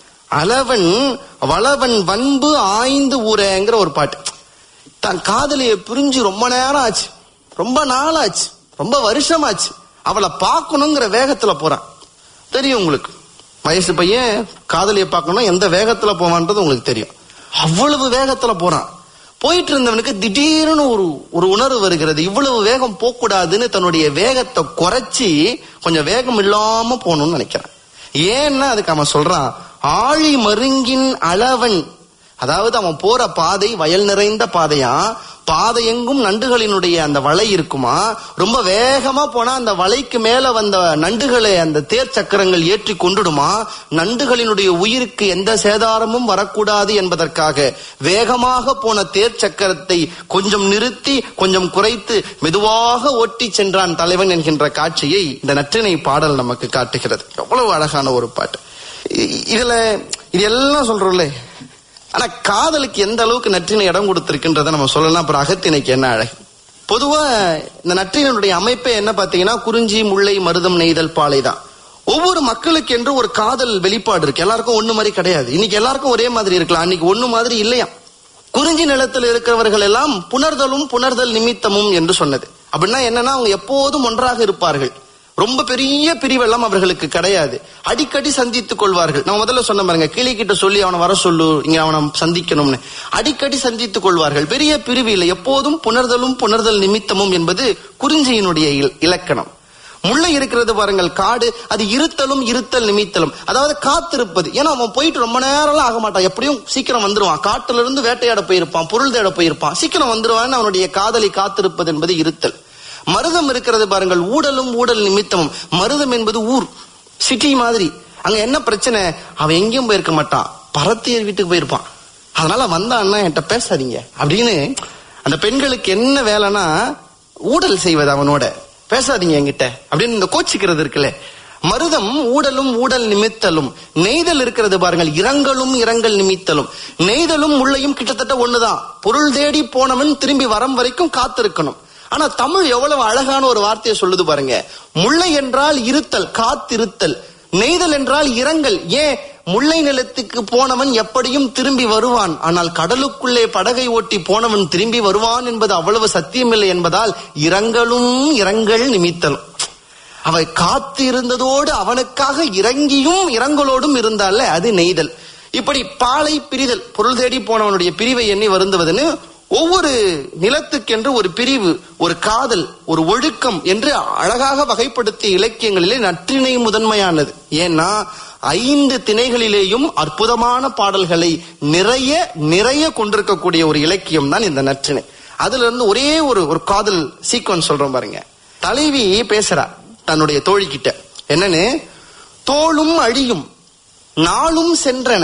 அளவன் வளவன் வன்பு ஆய்ந்து ஊரேங்கிற ஒரு பாட்டு தன் காதலிய பிரிஞ்சு ரொம்ப நேரம் ஆச்சு ரொம்ப நாள் ஆச்சு ரொம்ப வருஷம் ஆச்சு அவளை பார்க்கணுங்கிற வேகத்துல போறான் தெரியும் உங்களுக்கு வயசு பையன் காதலிய பார்க்கணும் எந்த வேகத்துல போவான்றது உங்களுக்கு தெரியும் அவ்வளவு வேகத்துல போறான் போயிட்டு இருந்தவனுக்கு திடீர்னு ஒரு ஒரு உணர்வு வருகிறது இவ்வளவு வேகம் போகக்கூடாதுன்னு தன்னுடைய வேகத்தை குறைச்சி கொஞ்சம் வேகம் இல்லாம போகணும்னு நினைக்கிறான் ஏன்னா அதுக்கு அவன் சொல்றான் ஆழி மருங்கின் அளவன் அதாவது அவன் போற பாதை வயல் நிறைந்த பாதையா பாதை எங்கும் நண்டுகளினுடைய அந்த வலை இருக்குமா ரொம்ப வேகமா போனா அந்த வலைக்கு மேல வந்த நண்டுகளை அந்த தேர் சக்கரங்கள் ஏற்றி கொண்டுடுமா நண்டுகளினுடைய உயிருக்கு எந்த சேதாரமும் வரக்கூடாது என்பதற்காக வேகமாக போன தேர் சக்கரத்தை கொஞ்சம் நிறுத்தி கொஞ்சம் குறைத்து மெதுவாக ஓட்டி சென்றான் தலைவன் என்கின்ற காட்சியை இந்த நற்றினை பாடல் நமக்கு காட்டுகிறது எவ்வளவு அழகான ஒரு பாட்டு இ- இதுல இது எல்லாம் சொல்றோம்ல ஆனா காதலுக்கு எந்த அளவுக்கு நற்றினை இடம் கொடுத்திருக்குன்றதை நம்ம சொல்லலாம் அப்புறம் அகத்திணைக்கு என்ன அழகு பொதுவா இந்த நற்றினுடைய அமைப்பே என்ன பாத்தீங்கன்னா குறிஞ்சி முல்லை மருதம் நெய்தல் பாலை தான் ஒவ்வொரு மக்களுக்கு என்று ஒரு காதல் வெளிப்பாடு இருக்கு எல்லாருக்கும் ஒண்ணு மாதிரி கிடையாது இன்னைக்கு எல்லாருக்கும் ஒரே மாதிரி இருக்கலாம் அன்னைக்கு ஒண்ணு மாதிரி இல்லையா குறிஞ்சி நிலத்தில் இருக்கிறவர்கள் எல்லாம் புணர்தலும் புணர்தல் நிமித்தமும் என்று சொன்னது அப்படின்னா என்னன்னா அவங்க எப்போதும் ஒன்றாக இருப்பார்கள் ரொம்ப பெரிய பிரிவெல்லாம் அவர்களுக்கு கிடையாது அடிக்கடி சந்தித்துக் கொள்வார்கள் நான் முதல்ல சொன்ன பாருங்க கிளி கிட்ட சொல்லி அவனை வர சொல்லு இங்க அவனை சந்திக்கணும்னு அடிக்கடி சந்தித்துக் கொள்வார்கள் பெரிய பிரிவு இல்லை எப்போதும் புணர்தலும் புணர்தல் நிமித்தமும் என்பது குறிஞ்சியினுடைய இல- இலக்கணம் முல்லை இருக்கிறது பாருங்கள் காடு அது இருத்தலும் இருத்தல் நிமித்தலும் அதாவது காத்திருப்பது ஏன்னா அவன் போயிட்டு ரொம்ப நேரம்லாம் ஆக மாட்டான் எப்படியும் சீக்கிரம் வந்துருவான் காட்டுல இருந்து வேட்டையாட போயிருப்பான் பொருள் தேட போயிருப்பான் சீக்கிரம் வந்துருவான்னு அவனுடைய காதலை காத்திருப்பது என்பது இருத்தல் மருதம் இருக்கிறது பாருங்கள் ஊடலும் ஊடல் நிமித்தமும் மருதம் என்பது ஊர் சிட்டி மாதிரி அங்க என்ன பிரச்சனை அவன் எங்கேயும் போயிருக்க மாட்டான் பரத்தியர் வீட்டுக்கு போயிருப்பான் அதனால வந்தான்னா என்கிட்ட பேசாதீங்க அப்படின்னு அந்த பெண்களுக்கு என்ன வேலைன்னா ஊடல் செய்வது அவனோட பேசாதீங்க என்கிட்ட அப்படின்னு இந்த கோச்சிக்கிறது இருக்குல்ல மருதம் ஊடலும் ஊடல் நிமித்தலும் நெய்தல் இருக்கிறது பாருங்கள் இரங்கலும் இரங்கல் நிமித்தலும் நெய்தலும் முள்ளையும் கிட்டத்தட்ட ஒண்ணுதான் பொருள் தேடி போனவன் திரும்பி வரம் வரைக்கும் காத்திருக்கணும் ஆனா தமிழ் எவ்வளவு அழகான ஒரு வார்த்தையை சொல்லுது பாருங்க முல்லை என்றால் இருத்தல் காத்திருத்தல் நெய்தல் என்றால் இரங்கல் ஏன் முல்லை நிலத்துக்கு போனவன் எப்படியும் திரும்பி வருவான் ஆனால் கடலுக்குள்ளே படகை ஓட்டி போனவன் திரும்பி வருவான் என்பது அவ்வளவு சத்தியமில்லை என்பதால் இரங்கலும் இரங்கல் நிமித்தலும் அவ காத்து இருந்ததோடு அவனுக்காக இறங்கியும் இரங்கலோடும் இருந்தால அது நெய்தல் இப்படி பாலை பிரிதல் பொருள் தேடி போனவனுடைய பிரிவை எண்ணி வருந்துவதுன்னு ஒவ்வொரு நிலத்துக்கென்று ஒரு பிரிவு ஒரு காதல் ஒரு ஒழுக்கம் என்று அழகாக வகைப்படுத்திய இலக்கியங்களிலே நற்றிணை முதன்மையானது ஏன்னா ஐந்து திணைகளிலேயும் அற்புதமான பாடல்களை நிறைய நிறைய கொண்டிருக்கக்கூடிய ஒரு இலக்கியம் தான் இந்த நற்றிணை அதுல இருந்து ஒரே ஒரு ஒரு காதல் சீக்வன்ஸ் சொல்றோம் பாருங்க தலைவி பேசுறா தன்னுடைய தோழி கிட்ட என்னன்னு தோளும் அழியும் நாளும் சென்றன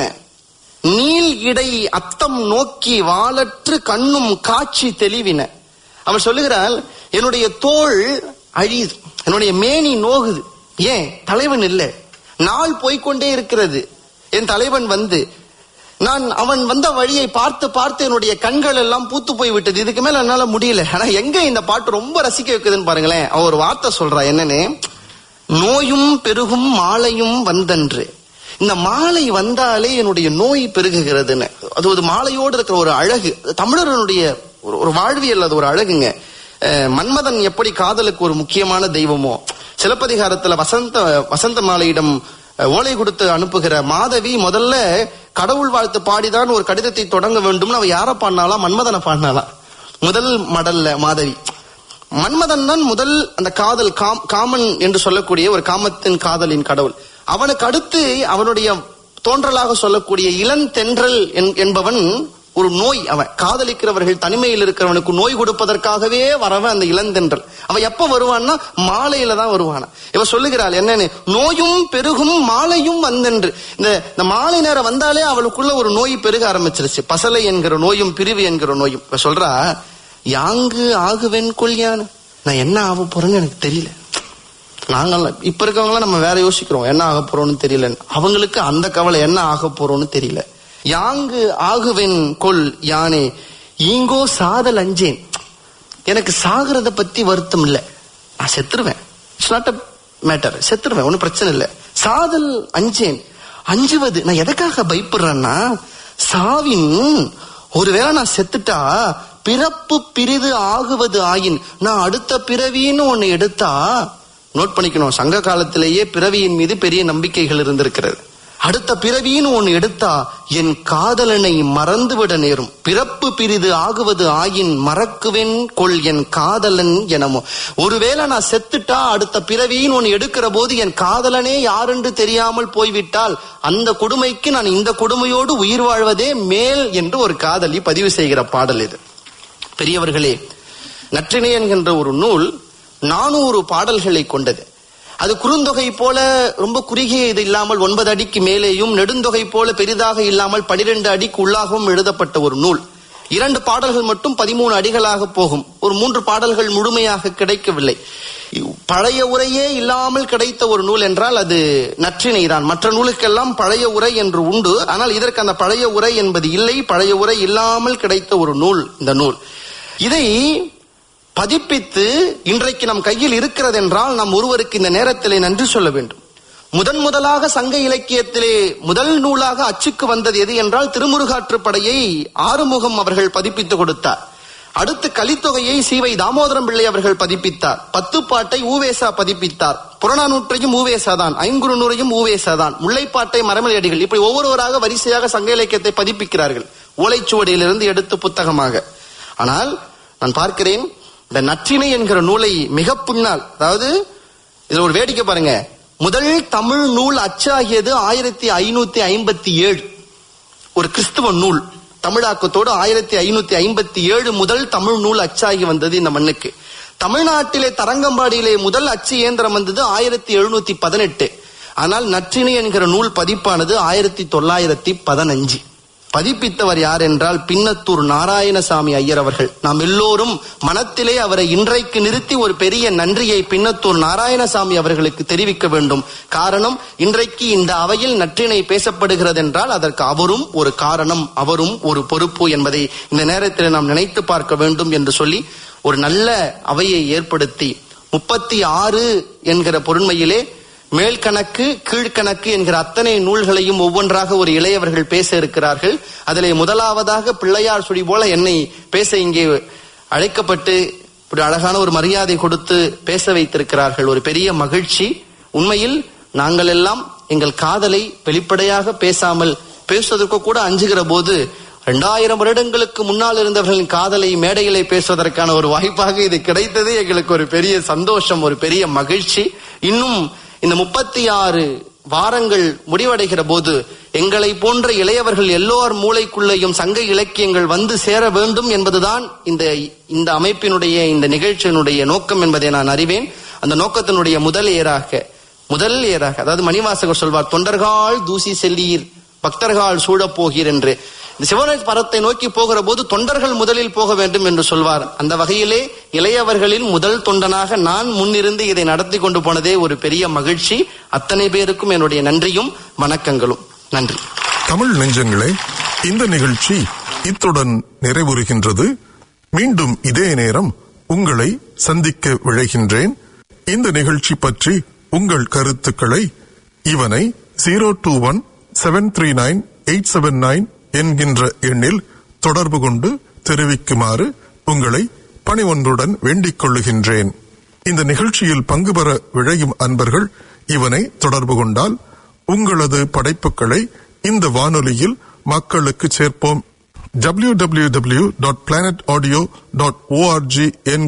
நீள் இடை அத்தம் நோக்கி வாளற்று கண்ணும் காட்சி தெளிவின அவள் சொல்லுகிறாள் என்னுடைய தோள் அழியுது என்னுடைய மேனி நோகுது ஏன் தலைவன் இல்லை நாள் போய்க்கொண்டே இருக்கிறது என் தலைவன் வந்து நான் அவன் வந்த வழியை பார்த்து பார்த்து என்னுடைய கண்கள் எல்லாம் பூத்து போய் விட்டது இதுக்கு மேல என்னால முடியல ஆனா எங்க இந்த பாட்டு ரொம்ப ரசிக்க வைக்குதுன்னு பாருங்களேன் அவ ஒரு வார்த்தை சொல்றா என்னன்னு நோயும் பெருகும் மாலையும் வந்தன்று இந்த மாலை வந்தாலே என்னுடைய நோய் பெருகுகிறதுன்னு அது ஒரு மாலையோடு இருக்கிற ஒரு அழகு தமிழர்களுடைய ஒரு ஒரு வாழ்வியல் அது ஒரு அழகுங்க அஹ் மன்மதன் எப்படி காதலுக்கு ஒரு முக்கியமான தெய்வமோ சிலப்பதிகாரத்துல வசந்த வசந்த மாலையிடம் அஹ், ஓலை கொடுத்து அனுப்புகிற மாதவி முதல்ல கடவுள் வாழ்த்து பாடிதான் ஒரு கடிதத்தை தொடங்க வேண்டும்னு அவ யார பாடினாலா மன்மதனை பாடினாலா முதல் மடல்ல மாதவி மன்மதன் தான் முதல் அந்த காதல் காம் காமன் என்று சொல்லக்கூடிய ஒரு காமத்தின் காதலின் கடவுள் அவனுக்கு அடுத்து அவனுடைய தோன்றலாக சொல்லக்கூடிய இளந்தென்றல் என்- என்பவன் ஒரு நோய் அவன் காதலிக்கிறவர்கள் தனிமையில் இருக்கிறவனுக்கு நோய் கொடுப்பதற்காகவே வரவன் அந்த இளந்தென்றல் அவன் எப்ப வருவான்னா மாலையில தான் வருவானா இவ சொல்லுகிறாள் என்னன்னு நோயும் பெருகும் மாலையும் வந்தென்று இந்த இந்த மாலை நேரம் வந்தாலே அவளுக்குள்ள ஒரு நோய் பெருக ஆரம்பிச்சிருச்சு பசலை என்கிற நோயும் பிரிவு என்கிற நோயும் இவ சொல்றா யாங்கு ஆகுவேன் கொல்யான் நான் என்ன ஆக போறேன்னு எனக்கு தெரியல நாங்கெல்லாம் இப்ப இருக்கவங்களாம் நம்ம வேற யோசிக்கிறோம் என்ன ஆக போறோம்னு தெரியல அவங்களுக்கு அந்த கவலை என்ன ஆக போறோம்னு தெரியல யாங்கு ஆகுவேன் கொல் யானே ஈங்கோ சாதல் அஞ்சேன் எனக்கு சாகிறத பத்தி வருத்தம் இல்ல நான் செத்துருவேன் இட்ஸ் நாட் அ மேட்டர் செத்துருவேன் ஒன்னும் பிரச்சனை இல்ல சாதல் அஞ்சேன் அஞ்சுவது நான் எதுக்காக பயப்படுறேன்னா சாவின் ஒருவேளை நான் செத்துட்டா பிறப்பு பிரிது ஆகுவது ஆயின் நான் அடுத்த பிறவின்னு ஒண்ணு எடுத்தா நோட் பண்ணிக்கணும் சங்க காலத்திலேயே பிறவியின் மீது பெரிய நம்பிக்கைகள் இருந்திருக்கிறது அடுத்த பிறவின்னு ஒண்ணு எடுத்தா என் காதலனை மறந்துவிட நேரும் பிறப்பு பிரிது ஆகுவது ஆயின் மறக்குவேன் கொள் என் காதலன் எனமோ ஒருவேளை நான் செத்துட்டா அடுத்த பிறவின்னு ஒண்ணு எடுக்கிற போது என் காதலனே யாரென்று தெரியாமல் போய்விட்டால் அந்த கொடுமைக்கு நான் இந்த கொடுமையோடு உயிர் வாழ்வதே மேல் என்று ஒரு காதலி பதிவு செய்கிற பாடல் இது பெரியவர்களே நற்றினை என்கின்ற ஒரு நூல் நானூறு பாடல்களை கொண்டது அது குறுந்தொகை போல ரொம்ப குறுகிய இது இல்லாமல் ஒன்பது அடிக்கு மேலேயும் நெடுந்தொகை போல பெரிதாக இல்லாமல் பனிரெண்டு அடிக்கு உள்ளாகவும் எழுதப்பட்ட ஒரு நூல் இரண்டு பாடல்கள் மட்டும் பதிமூணு அடிகளாக போகும் ஒரு மூன்று பாடல்கள் முழுமையாக கிடைக்கவில்லை பழைய உரையே இல்லாமல் கிடைத்த ஒரு நூல் என்றால் அது நற்றினை தான் மற்ற நூலுக்கெல்லாம் பழைய உரை என்று உண்டு ஆனால் இதற்கு அந்த பழைய உரை என்பது இல்லை பழைய உரை இல்லாமல் கிடைத்த ஒரு நூல் இந்த நூல் இதை பதிப்பித்து இன்றைக்கு நம் கையில் இருக்கிறது என்றால் நாம் ஒருவருக்கு இந்த நேரத்திலே நன்றி சொல்ல வேண்டும் முதன் முதலாக சங்க இலக்கியத்திலே முதல் நூலாக அச்சுக்கு வந்தது எது என்றால் திருமுருகாற்றுப்படையை ஆறுமுகம் அவர்கள் பதிப்பித்து கொடுத்தார் அடுத்து கலித்தொகையை சீவை தாமோதரம் பிள்ளை அவர்கள் பதிப்பித்தார் பத்து பாட்டை ஊவேசா பதிப்பித்தார் புறநானூற்றையும் ஊவேசா தான் ஐங்குறுநூறையும் ஊவேசா தான் முல்லைப்பாட்டை மரமலையடிகள் இப்படி ஒவ்வொருவராக வரிசையாக சங்க இலக்கியத்தை பதிப்பிக்கிறார்கள் ஓலைச்சுவடியிலிருந்து எடுத்து புத்தகமாக ஆனால் நான் பார்க்கிறேன் இந்த நற்றினை என்கிற நூலை மிக பின்னால் அதாவது இதுல ஒரு வேடிக்கை பாருங்க முதல் தமிழ் நூல் அச்சாகியது ஆயிரத்தி ஐநூத்தி ஐம்பத்தி ஏழு ஒரு கிறிஸ்துவ நூல் தமிழாக்கத்தோடு ஆயிரத்தி ஐநூத்தி ஐம்பத்தி ஏழு முதல் தமிழ் நூல் அச்சாகி வந்தது இந்த மண்ணுக்கு தமிழ்நாட்டிலே தரங்கம்பாடியிலே முதல் அச்சு இயந்திரம் வந்தது ஆயிரத்தி எழுநூத்தி பதினெட்டு ஆனால் நற்றினை என்கிற நூல் பதிப்பானது ஆயிரத்தி தொள்ளாயிரத்தி பதினஞ்சு பதிப்பித்தவர் யார் என்றால் பின்னத்தூர் நாராயணசாமி ஐயர் அவர்கள் நாம் எல்லோரும் மனத்திலே அவரை இன்றைக்கு நிறுத்தி ஒரு பெரிய நன்றியை பின்னத்தூர் நாராயணசாமி அவர்களுக்கு தெரிவிக்க வேண்டும் காரணம் இன்றைக்கு இந்த அவையில் நற்றினை பேசப்படுகிறது என்றால் அதற்கு அவரும் ஒரு காரணம் அவரும் ஒரு பொறுப்பு என்பதை இந்த நேரத்தில் நாம் நினைத்து பார்க்க வேண்டும் என்று சொல்லி ஒரு நல்ல அவையை ஏற்படுத்தி முப்பத்தி ஆறு என்கிற பொருண்மையிலே மேல்கணக்கு கீழ்கணக்கு என்கிற அத்தனை நூல்களையும் ஒவ்வொன்றாக ஒரு இளையவர்கள் பேச இருக்கிறார்கள் அதிலே முதலாவதாக பிள்ளையார் சுடி போல என்னை பேச இங்கே அழைக்கப்பட்டு ஒரு அழகான ஒரு மரியாதை கொடுத்து பேச வைத்திருக்கிறார்கள் ஒரு பெரிய மகிழ்ச்சி உண்மையில் நாங்கள் எல்லாம் எங்கள் காதலை வெளிப்படையாக பேசாமல் பேசுவதற்கு கூட அஞ்சுகிற போது இரண்டாயிரம் வருடங்களுக்கு முன்னால் இருந்தவர்களின் காதலை மேடையிலே பேசுவதற்கான ஒரு வாய்ப்பாக இது கிடைத்தது எங்களுக்கு ஒரு பெரிய சந்தோஷம் ஒரு பெரிய மகிழ்ச்சி இன்னும் இந்த முப்பத்தி ஆறு வாரங்கள் முடிவடைகிற போது எங்களை போன்ற இளையவர்கள் எல்லோர் மூளைக்குள்ளேயும் சங்க இலக்கியங்கள் வந்து சேர வேண்டும் என்பதுதான் இந்த இந்த அமைப்பினுடைய இந்த நிகழ்ச்சியினுடைய நோக்கம் என்பதை நான் அறிவேன் அந்த நோக்கத்தினுடைய முதல் ஏராக முதல் ஏராக அதாவது மணிவாசகர் சொல்வார் தொண்டர்கள் தூசி செல்லீர் பக்தர்கள் சூழப் போகீர் என்று இந்த சிவராஜ் பரத்தை நோக்கி போகிற போது தொண்டர்கள் முதலில் போக வேண்டும் என்று சொல்வார் அந்த வகையிலே இளையவர்களில் முதல் தொண்டனாக நான் முன்னிருந்து இதை நடத்தி கொண்டு போனதே ஒரு பெரிய மகிழ்ச்சி அத்தனை பேருக்கும் என்னுடைய நன்றியும் வணக்கங்களும் நன்றி தமிழ் நெஞ்சங்களே இந்த நிகழ்ச்சி இத்துடன் நிறைவுறுகின்றது மீண்டும் இதே நேரம் உங்களை சந்திக்க விழைகின்றேன் இந்த நிகழ்ச்சி பற்றி உங்கள் கருத்துக்களை இவனை zero two one seven three nine eight seven nine என்கின்ற எண்ணில் தொடர்பு கொண்டு தெரிவிக்குமாறு உங்களை பணிவொன்றுடன் வேண்டிக் கொள்ளுகின்றேன் இந்த நிகழ்ச்சியில் பங்கு பெற விழையும் அன்பர்கள் இவனை தொடர்பு கொண்டால் உங்களது படைப்புகளை இந்த வானொலியில் மக்களுக்கு சேர்ப்போம் www.planetaudio.org என்கிற